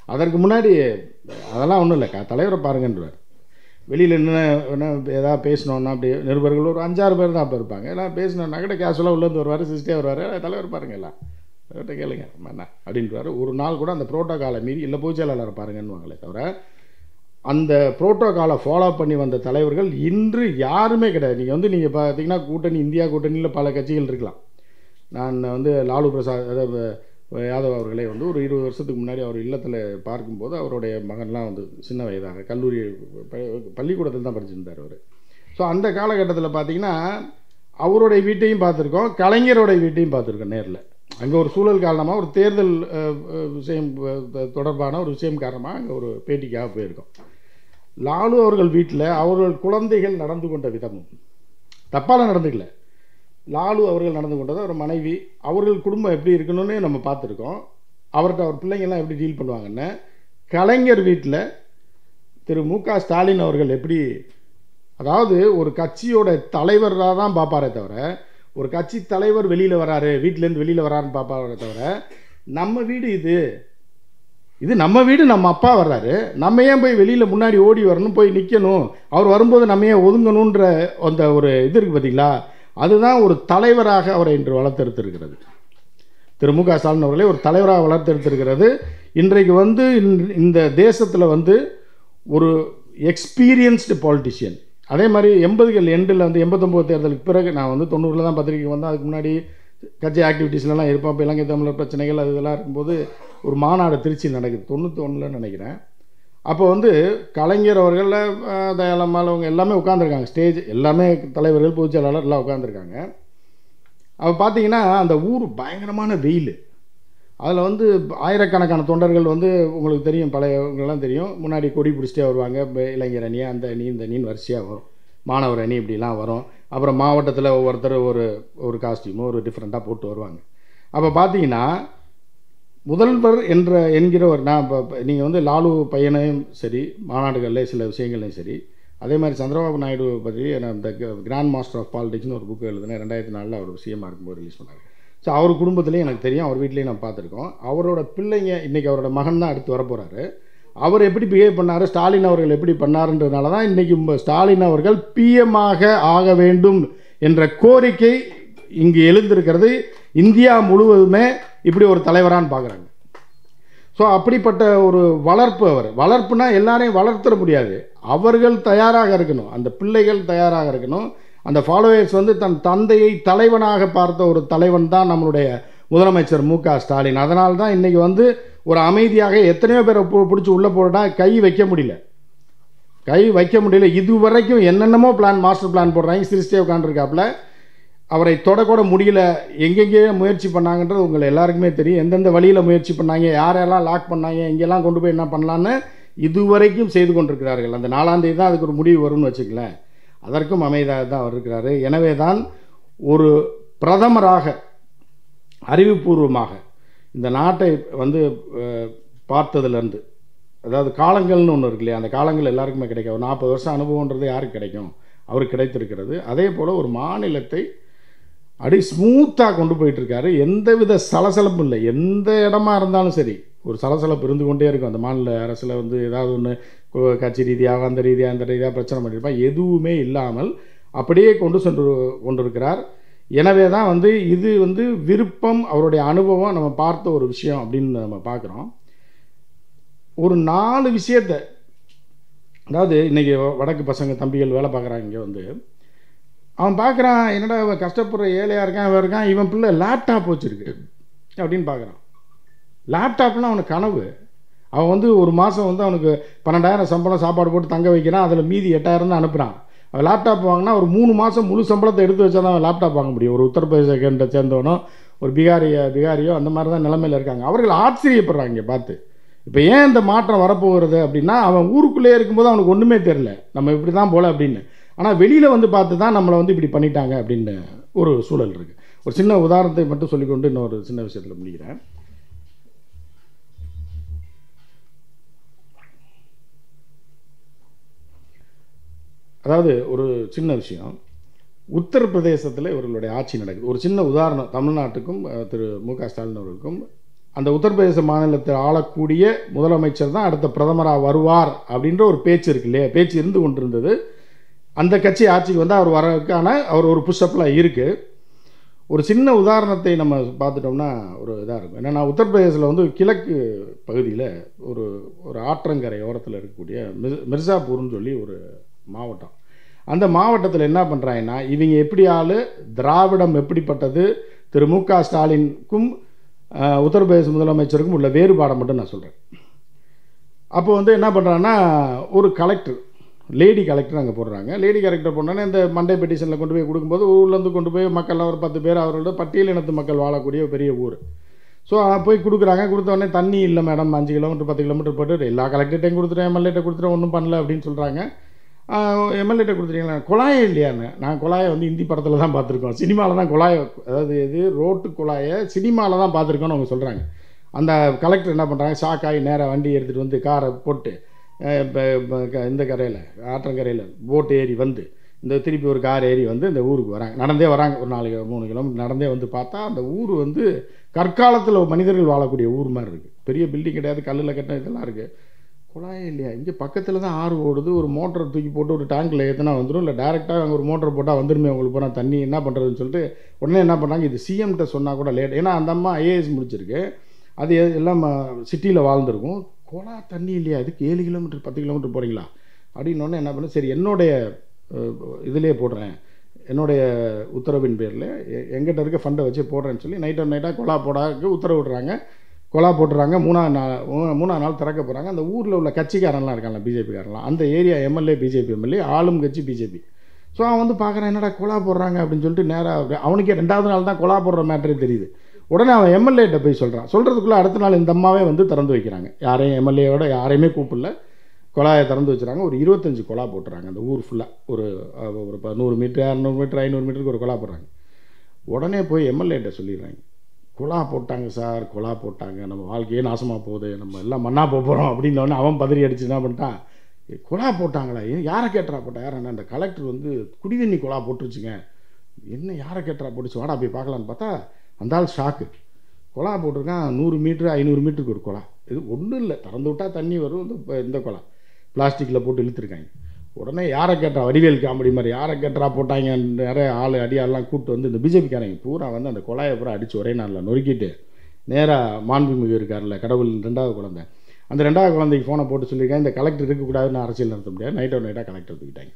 அதற்கு முன்னாடி அதெல்லாம் ஒன்றும் இல்லை க தலைவரை பாருங்கன்றார் வெளியில் என்ன என்ன ஏதாவது பேசணுன்னா அப்படி நிருபர்கள் ஒரு அஞ்சாறு பேர் தான் அப்போ இருப்பாங்க எல்லாம் பேசணுன்னா கூட கேஷுவலாக உள்ளேருந்து வருவார் சிஸ்டே வருவார் தலைவர் பாருங்க எல்லாம் அவர்கிட்ட கேளுங்க நம்ம என்ன அப்படின்றாரு ஒரு நாள் கூட அந்த புரோட்டோகாலை மீறி இல்லை பொதுச் செயலாளர் பாருங்கன்னுவாங்களே தவிர அந்த புரோட்டோகாலை ஃபாலோ பண்ணி வந்த தலைவர்கள் இன்று யாருமே கிடையாது நீங்கள் வந்து நீங்கள் பார்த்தீங்கன்னா கூட்டணி இந்தியா கூட்டணியில் பல கட்சிகள் இருக்கலாம் நான் வந்து லாலு பிரசாத் அதாவது யாதவ் அவர்களை வந்து ஒரு இருபது வருஷத்துக்கு முன்னாடி அவர் இல்லத்தில் பார்க்கும்போது அவருடைய மகன்லாம் வந்து சின்ன வயதாக கல்லூரி ப- பள்ளிக்கூடத்தில் தான் படிச்சிருந்தார் அவர் ஸோ அந்த காலகட்டத்தில் பார்த்தீங்கன்னா அவருடைய வீட்டையும் பார்த்துருக்கோம் கலைஞருடைய வீட்டையும் பார்த்துருக்கோம் நேரில் அங்கே ஒரு சூழல் காரணமாக ஒரு தேர்தல் அஹ், அஹ், விஷயம் அஹ், தொடர்பான ஒரு விஷயம் காரணமாக அங்கே ஒரு பேட்டிக்காக போயிருக்கோம் லாலு அவர்கள் வீட்டில் அவர்கள் குழந்தைகள் நடந்து கொண்ட விதமும் தப்பால நடந்துக்கல லாலு அவர்கள் நடந்து கொண்டது அவர் மனைவி அவர்கள் குடும்பம் எப்படி இருக்கணும்னு நம்ம பார்த்துருக்கோம் அவர்கிட்ட அவர் பிள்ளைங்கள்லாம் எப்படி டீல் பண்ணுவாங்கன்னு கலைஞர் வீட்டில் திரு மு க ஸ்டாலின் அவர்கள் எப்படி அதாவது ஒரு கட்சியோட தலைவராக தான் பார்ப்பாரே தவிர ஒரு கட்சி தலைவர் வெளியில் வராரு வீட்டிலேருந்து வெளியில் வராருன்னு பார்ப்பாரே தவிர நம்ம வீடு இது இது நம்ம வீடு நம்ம அப்பா வர்றாரு நம்ம ஏன் போய் வெளியில் முன்னாடி ஓடி வரணும் போய் நிற்கணும் அவர் வரும்போது நம்ம ஏன் ஒதுங்கணுன்ற அந்த ஒரு இது இருக்குது பார்த்தீங்களா அதுதான் ஒரு தலைவராக அவரை இன்று வளர்த்தெடுத்திருக்கிறது திரு மு க ஸ்டாலின் அவர்களை ஒரு தலைவராக வளர்த்தெடுத்திருக்கிறது இன்றைக்கு வந்து இந்த- இந்த தேசத்தில் வந்து ஒரு எக்ஸ்பீரியன்ஸ்டு பாலிட்டிஷியன் அதே மாதிரி எண்பதுகள் எண்டில் வந்து எண்பத்தொம்போது தேர்தலுக்கு பிறகு நான் வந்து தொண்ணூறில் தான் பத்திரிக்கை வந்தேன் அதுக்கு முன்னாடி கட்சி ஆக்டிவிட்டீஸ்லாம் இருப்பேன் அப்போ இலங்கை தமிழர் பிரச்சனைகள் அது இதெல்லாம் இருக்கும்போது ஒரு மாநாடு திருச்சி நடக்குது தொண்ணூற்றி ஒன்றில் நினைக்கிறேன் அப்போ வந்து கலைஞர் அவர்கள் அஹ், தயாளம்மாள் அவங்க எல்லாமே உட்காந்துருக்காங்க ஸ்டேஜ் எல்லாமே தலைவர்கள் பொதுச் செயலாளர் எல்லாம் உட்காந்துருக்காங்க அப்போ பார்த்தீங்கன்னா அந்த ஊர் பயங்கரமான வெயில் அதில் வந்து ஆயிரக்கணக்கான தொண்டர்கள் வந்து உங்களுக்கு தெரியும் பழையவங்கெல்லாம் தெரியும் முன்னாடி கொடி பிடிச்சிட்டே வருவாங்க இப்ப இளைஞர் அணி அந்த அணி இந்த அணின்னு வரிசையாக வரும் மாணவர் அணி இப்படிலாம் வரும் அப்புறம் மாவட்டத்தில் ஒவ்வொருத்தர் ஒரு ஒரு காஸ்டியூமோ ஒரு டிஃப்ரெண்ட்டாக போட்டு வருவாங்க அப்போ பார்த்தீங்கன்னா முதல்வர் என்ற என்கிற ஒரு நான் இப்போ நீங்கள் வந்து லாலு பையனையும் சரி மாநாடுகளில் சில விஷயங்களையும் சரி அதே மாதிரி சந்திரபாபு நாயுடு பற்றி நான் இந்த கிராண்ட் மாஸ்டர் ஆஃப் பாலிடிக்ஸ்னு ஒரு புக்கு எழுதினேன் ரெண்டாயிரத்தி நாலில் அவர் சிஎம்மாக இருக்கும்போது ரிலீஸ் பண்ணார் ஸோ அவர் குடும்பத்துலேயும் எனக்கு தெரியும் அவர் வீட்லேயும் நான் பார்த்துருக்கோம் அவரோட பிள்ளைங்க இன்றைக்கி அவரோட மகன் தான் அடுத்து வரப்போகிறாரு அவர் எப்படி பிஹேவ் பண்ணார் ஸ்டாலின் அவர்கள் எப்படி பண்ணாருன்றதுனால தான் இன்றைக்கி ஸ்டாலின் அவர்கள் பிஎம்மாக ஆக வேண்டும் என்ற கோரிக்கை இங்கு எழுந்திருக்கிறது இந்தியா முழுவதுமே இப்படி ஒரு தலைவரான்னு பார்க்குறாங்க ஸோ அப்படிப்பட்ட ஒரு வளர்ப்பு அவர் வளர்ப்புனா எல்லாரையும் வளர்த்துட முடியாது அவர்கள் தயாராக இருக்கணும் அந்த பிள்ளைகள் தயாராக இருக்கணும் அந்த ஃபாலோவர்ஸ் வந்து தன் தந்தையை தலைவனாக பார்த்த ஒரு தலைவன் தான் நம்மளுடைய முதலமைச்சர் மு க ஸ்டாலின் அதனால தான் இன்றைக்கி வந்து ஒரு அமைதியாக எத்தனையோ பேரை பிடிச்சி உள்ளே போட்டால் கை வைக்க முடியல கை வைக்க முடியல இதுவரைக்கும் என்னென்னமோ பிளான் மாஸ்டர் பிளான் போடுறாங்க சிரிச்சிட்டே உட்காந்துருக்காப்புல அவரை தொடக்கூட முடியல எங்கெங்கே முயற்சி பண்ணாங்கன்றது உங்களை எல்லாருக்குமே தெரியும் எந்தெந்த வழியில் முயற்சி பண்ணாங்க யாரெல்லாம் லாக் பண்ணாங்க எங்கெல்லாம் கொண்டு போய் என்ன பண்ணலான்னு இதுவரைக்கும் செய்து கொண்டிருக்கிறார்கள் அந்த நாலாம் தேதி தான் அதுக்கு ஒரு முடிவு வரும்னு வச்சுக்கலேன் அதற்கும் அமைதியாக தான் அவர் இருக்கிறாரு எனவே தான் ஒரு பிரதமராக அறிவுபூர்வமாக இந்த நாட்டை வந்து அஹ், பார்த்ததுலேருந்து அதாவது காலங்கள்னு ஒன்று இருக்கு இல்லையா அந்த காலங்கள் எல்லாருக்குமே கிடைக்கும் ஒரு நாற்பது வருஷம் அனுபவன்றது யாருக்கு கிடைக்கும் அவருக்கு கிடைத்திருக்கிறது அதே போல் ஒரு மாநிலத்தை அப்படி ஸ்மூத்தாக கொண்டு போயிட்டு இருக்காரு எந்தவித சலசலப்பும் இல்லை எந்த இடமா இருந்தாலும் சரி ஒரு சலசலப்பு இருந்து கொண்டே இருக்கும் அந்த மாநில அரசில் வந்து ஏதாவது ஒன்று கட்சி ரீதியாக அந்த ரீதியாக அந்த ரீதியாக பிரச்சனை பண்ணியிருப்பான் எதுவுமே இல்லாமல் அப்படியே கொண்டு சென்று கொண்டிருக்கிறார் எனவே தான் வந்து இது வந்து விருப்பம் அவருடைய அனுபவம் நம்ம பார்த்த ஒரு விஷயம் அப்படின்னு நம்ம பார்க்குறோம் ஒரு நாலு விஷயத்தை அதாவது இன்றைக்கி வடக்கு பசங்க தம்பிகள் வேலை பார்க்குறாங்க இங்கே வந்து அவன் பார்க்குறான் என்னடா இவன் கஷ்டப்படுற ஏழையாக இருக்கான் இவன் இருக்கான் இவன் பிள்ளை லேப்டாப் வச்சுருக்கு அப்படின்னு பார்க்குறான் லேப்டாப்லாம் அவனுக்கு கனவு அவன் வந்து ஒரு மாதம் வந்து அவனுக்கு பன்னெண்டாயிரம் சம்பளம் சாப்பாடு போட்டு தங்க வைக்கிறான் அதில் மீதி எட்டாயிரம் தான் அனுப்புகிறான் அவன் லேப்டாப் வாங்கினா ஒரு மூணு மாதம் முழு சம்பளத்தை எடுத்து வச்சா தான் அவன் லேப்டாப் வாங்க முடியும் ஒரு உத்தரப்பிரதேச சேர்ந்தவனோ ஒரு பிகாரிய பிகாரியோ அந்த மாதிரி தான் நிலைமையில் இருக்காங்க அவர்கள் ஆச்சரியப்படுறாங்க இங்கே பார்த்து இப்போ ஏன் இந்த மாற்றம் வரப்போகிறது அப்படின்னா அவன் ஊருக்குள்ளே இருக்கும்போது அவனுக்கு ஒன்றுமே தெரில நம்ம இப்படி தான் போல அப்படின்னு ஆனால் வெளியில் வந்து பார்த்து தான் நம்மளை வந்து இப்படி பண்ணிட்டாங்க அப்படின்னு ஒரு சூழல் இருக்குது ஒரு சின்ன உதாரணத்தை மட்டும் சொல்லிக்கொண்டு இன்னொரு சின்ன விஷயத்தில் முடிக்கிறேன் அதாவது ஒரு சின்ன விஷயம் உத்தரப்பிரதேசத்தில் இவர்களுடைய ஆட்சி நடக்குது ஒரு சின்ன உதாரணம் தமிழ்நாட்டுக்கும் அஹ், திரு மு க ஸ்டாலின் அவர்களுக்கும் அந்த உத்தரப்பிரதேச மாநிலத்தை ஆளக்கூடிய முதலமைச்சர் தான் அடுத்த பிரதமராக வருவார் அப்படின்ற ஒரு பேச்சு இருக்கு இல்லையா பேச்சு இருந்து கொண்டிருந்தது அந்த கட்சி ஆட்சிக்கு வந்து அவர் வரதுக்கான அவர் ஒரு புஷ்அப்லாம் இருக்குது ஒரு சின்ன உதாரணத்தை நம்ம பார்த்துட்டோம்னா ஒரு இதாக இருக்கும் என்னென்னா உத்தரப்பிரதேசில் வந்து கிழக்கு பகுதியில் ஒரு ஒரு ஆற்றங்கரை ஓரத்தில் இருக்கக்கூடிய மிர் மிர்சாப்பூர்னு சொல்லி ஒரு மாவட்டம் அந்த மாவட்டத்தில் என்ன பண்ணுறாங்கன்னா இவங்க எப்படி ஆள் திராவிடம் எப்படிப்பட்டது திரு மு க ஸ்டாலினுக்கும் அஹ், உத்தரப்பிரதேச முதலமைச்சருக்கும் உள்ள வேறுபாடை மட்டும் நான் சொல்கிறேன் அப்போ வந்து என்ன பண்ணுறாங்கன்னா ஒரு கலெக்டர் லேடி கலெக்டர் அங்கே போடுறாங்க லேடி கலெக்டர் போனோன்னே இந்த மண்டே பெட்டிஷனில் கொண்டு போய் கொடுக்கும்போது ஊர்லேருந்து கொண்டு போய் மக்கள்லாம் ஒரு பத்து பேர் அவரோட பட்டியல் இனத்து மக்கள் வாழக்கூடிய ஒரு பெரிய ஊர் ஸோ போய் கொடுக்குறாங்க கொடுத்த உடனே தண்ணி இல்லை மேடம் அஞ்சு கிலோமீட்டர் பத்து கிலோமீட்டர் போட்டு எல்லா கலெக்டர்ட்டையும் கொடுத்துட்டேன் எம்எல்ஏட்ட கொடுத்துட்டேன் ஒன்றும் பண்ணல அப்படின்னு சொல்கிறாங்க எம்எல்ஏட்ட கொடுத்துட்டீங்களா குழாயே இல்லையான்னு நான் குழாயை வந்து இந்தி படத்தில் தான் பார்த்துருக்கோம் சினிமாவில் தான் குழாயை அதாவது இது ரோட்டு குழாயை சினிமாவில் தான் பார்த்துருக்கோன்னு அவங்க சொல்கிறாங்க அந்த கலெக்டர் என்ன பண்ணுறாங்க ஷாக் ஆகி நேராக வண்டி எடுத்துகிட்டு வந்து காரை போட்டு அஹ் இப்ப- இப்ப க- இந்த கரையில் ஆற்றங்கரையில் போட் ஏறி வந்து இந்த திருப்பி ஒரு கார் ஏறி வந்து இந்த ஊருக்கு வராங்க நடந்தே வராங்க ஒரு நாலு கிலோ மூணு கிலோமீட்டர் நடந்தே வந்து பார்த்தா அந்த ஊர் வந்து கற்காலத்தில் மனிதர்கள் வாழக்கூடிய ஊர் மாதிரி இருக்குது பெரிய பில்டிங் கிடையாது கல்லில் கட்டின இதெல்லாம் இருக்குது குழாயே இல்லையா இங்கே பக்கத்தில் தான் ஆறு ஓடுது ஒரு மோட்டரை தூக்கி போட்டு ஒரு டேங்க்கில் ஏற்றினா வந்துடும் இல்லை டேரெக்டாக அங்கே ஒரு மோட்டர் போட்டால் வந்துருமே உங்களுக்கு போனால் தண்ணி என்ன பண்ணுறதுன்னு சொல்லிட்டு உடனே என்ன பண்ணாங்க இது சிஎம்கிட்ட சொன்னால் கூட லேட் ஏன்னா அந்த அம்மா ஐஏஎஸ் முடிச்சிருக்கு அது எ- எல்லாம் சிட்டியில் வாழ்ந்துருக்கும் குழா தண்ணி இல்லையா இதுக்கு ஏழு கிலோமீட்டர் பத்து கிலோமீட்டர் போகிறீங்களா அப்படின்னோடனே என்ன பண்ணு சரி என்னுடைய இதிலே போடுறேன் என்னுடைய உத்தரவின் பேரில் எங்கிட்ட இருக்க ஃபண்டை வச்சு போடுறேன்னு சொல்லி நைட் அண்ட் நைட்டாக கொலா போடாக்கு உத்தரவு விடுறாங்க கொலா போட்டுறாங்க மூணாவது நாள் மூ- மூணாவது நாள் திறக்க போகிறாங்க அந்த ஊரில் உள்ள கட்சிக்காரன்லாம் இருக்காங்க பிஜேபிக்காரன்லாம் அந்த ஏரியா எம்எல்ஏ பிஜேபி எம்எல்ஏ ஆளும் கட்சி பிஜேபி ஸோ அவன் வந்து பார்க்குறான் என்னடா கொலா போடுறாங்க அப்படின்னு சொல்லிட்டு நேராக அவனுக்கே ரெண்டாவது நாள் தான் கொலா போடுற மேட்டரே தெரியுது உடனே அவன் எம்எல்ஏட்ட போய் சொல்கிறான் சொல்கிறதுக்குள்ளே அடுத்த நாள் இந்த அம்மாவே வந்து திறந்து வைக்கிறாங்க யாரையும் எம்எல்ஏவோட யாரையுமே கூப்பிடல குழாயை திறந்து வச்சுறாங்க ஒரு இருபத்தஞ்சு குழா போட்டுறாங்க அந்த ஊர் ஃபுல்லாக ஒரு அஹ், ஒரு ப- நூறு மீட்டர் இரநூறு மீட்டர் ஐநூறு மீட்டருக்கு ஒரு குழா போடுறாங்க உடனே போய் எம்எல்ஏட்ட சொல்லிடுறாங்க குழா போட்டாங்க சார் குழா போட்டாங்க நம்ம வாழ்க்கையே நாசமாக போகுது நம்ம எல்லாம் மண்ணா போக போகிறோம் அப்படின்னோடனே அவன் பதறி அடிச்சு என்ன பண்ணிட்டான் "ஏ, குழா போட்டாங்களா ஏன் யாரை கேட்டுறா போட்டா யார் அந்த கலெக்டர் வந்து குடிதண்ணி குழா போட்டுருச்சுங்க என்ன யாரை கேட்டுறா போட்டுச்சு வாடா போய் பார்க்கலான்னு பார்த்தா அந்த ஆள் ஷாக்கு குழா போட்டிருக்கான் நூறு மீட்ரு ஐநூறு மீட்டருக்கு ஒரு குழா இது ஒன்றும் இல்லை திறந்து விட்டால் தண்ணி வரும் இந்த ப- இந்த குழா பிளாஸ்டிக்கில் போட்டு இழுத்துருக்காங்க உடனே யாரை கேட்டா வடிவேல் காமெடி மாதிரி யாரை கேட்டா போட்டாங்க நிறைய ஆள் அடியாள்லாம் கூப்பிட்டு வந்து இந்த பிஜேபிக்காரங்க பூரா வந்து அந்த குழாயை பூரா அடித்து ஒரே நாளில் நொறுக்கிட்டு நேராக மாண்புமிகு இருக்கார்ல கடவுள் ரெண்டாவது குழந்தை அந்த ரெண்டாவது குழந்தைக்கு ஃபோனை போட்டு சொல்லியிருக்காங்க இந்த கலெக்டர் இருக்கக்கூடாதுன்னு அரசியல் நடத்த முடியாது நைட்டோ நைட்டாக கலெக்டர் தூக்கிட்டாங்க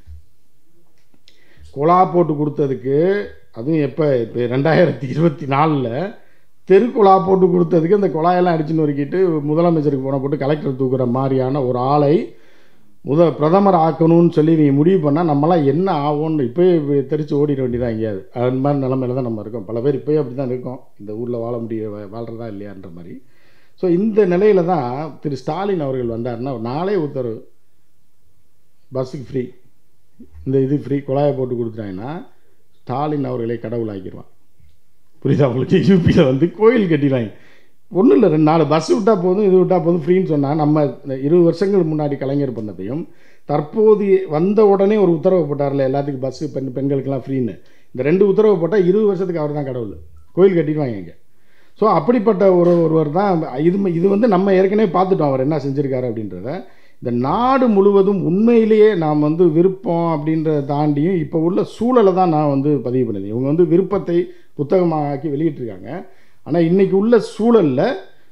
குழா போட்டு கொடுத்ததுக்கு அதுவும் எப்போ இப்போ ரெண்டாயிரத்தி இருபத்தி நாலில் தெருக்குழா போட்டு கொடுத்ததுக்கு அந்த குழாயெல்லாம் அடிச்சு நொறுக்கிட்டு முதலமைச்சருக்கு போன போட்டு கலெக்டர் தூக்குற மாதிரியான ஒரு ஆளை முத பிரதமர் ஆக்கணும்னு சொல்லி நீ முடிவு பண்ணால் நம்மளாம் என்ன ஆகும்னு இப்போயே தெரிச்சு ஓடிட வேண்டியதான் எங்கேயாவது அது மாதிரி நிலமையில தான் நம்ம இருக்கோம் பல பேர் இப்போயே அப்படி தான் இருக்கோம் இந்த ஊரில் வாழ முடிய வா- வாழ்றதா இல்லையான்ற மாதிரி ஸோ இந்த நிலையில தான் திரு ஸ்டாலின் அவர்கள் வந்தாருன்னா நாளே உத்தரவு பஸ்ஸுக்கு ஃப்ரீ இந்த இது ஃப்ரீ குழாயை போட்டு கொடுத்துட்டாங்கன்னா ஸ்டாலின் அவர்களை கடவுள் ஆக்கிடுவான் புரியுதா உங்களுக்கு யூபியில் வந்து கோயில் கட்டிடுவாங்க ஒன்றும் இல்லை ரெண்டு நாலு பஸ் விட்டால் போதும் இது விட்டால் போதும் ஃப்ரீன்னு சொன்னால் நம்ம இந்த இருபது வருஷங்களுக்கு முன்னாடி கலைஞர் பண்ணப்பையும் தற்போது வந்த உடனே ஒரு உத்தரவு போட்டார்ல எல்லாத்துக்கும் பஸ்ஸு பெண் பெண்களுக்கெல்லாம் ஃப்ரீன்னு இந்த ரெண்டு உத்தரவு போட்டால் இருபது வருஷத்துக்கு அவர் தான் கடவுள் கோயில் கட்டிடுவாங்க இங்கே ஸோ அப்படிப்பட்ட ஒரு ஒருவர் தான் இது இது வந்து நம்ம ஏற்கனவே பார்த்துட்டோம் அவர் என்ன செஞ்சுருக்காரு அப்படின்றத இந்த நாடு முழுவதும் உண்மையிலேயே நாம் வந்து விருப்பம் அப்படின்றத தாண்டியும் இப்போ உள்ள சூழலை தான் நான் வந்து பதிவு பண்ணுது இவங்க வந்து விருப்பத்தை புத்தகமாக ஆக்கி வெளியிட்டிருக்காங்க ஆனால் இன்னைக்கு உள்ள சூழலில்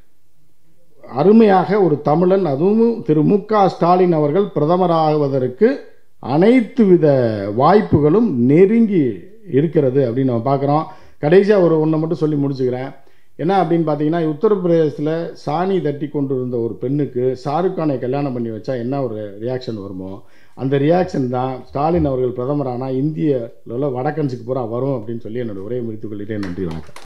அருமையாக ஒரு தமிழன் அதுவும் திரு மு க ஸ்டாலின் அவர்கள் பிரதமராகுவதற்கு அனைத்து வித வாய்ப்புகளும் நெருங்கி இருக்கிறது அப்படின்னு நம்ம பார்க்குறோம் கடைசியாக ஒரு ஒன்றை மட்டும் சொல்லி முடிச்சுக்கிறேன் என்ன அப்படின்னு பார்த்தீங்கன்னா உத்தரப்பிரதேசத்தில் சாணி தட்டி கொண்டு இருந்த ஒரு பெண்ணுக்கு ஷாருக் கானை கல்யாணம் பண்ணி வச்சா என்ன ஒரு ரியாக்ஷன் வருமோ அந்த ரியாக்ஷன் தான் ஸ்டாலின் அவர்கள் பிரதமரானால் இந்திய வடக்கன்ஸுக்கு பூரா வரும் அப்படின்னு சொல்லி என்னோட உரையை முடித்துக் கொள்கிறேன் நன்றி வணக்கம்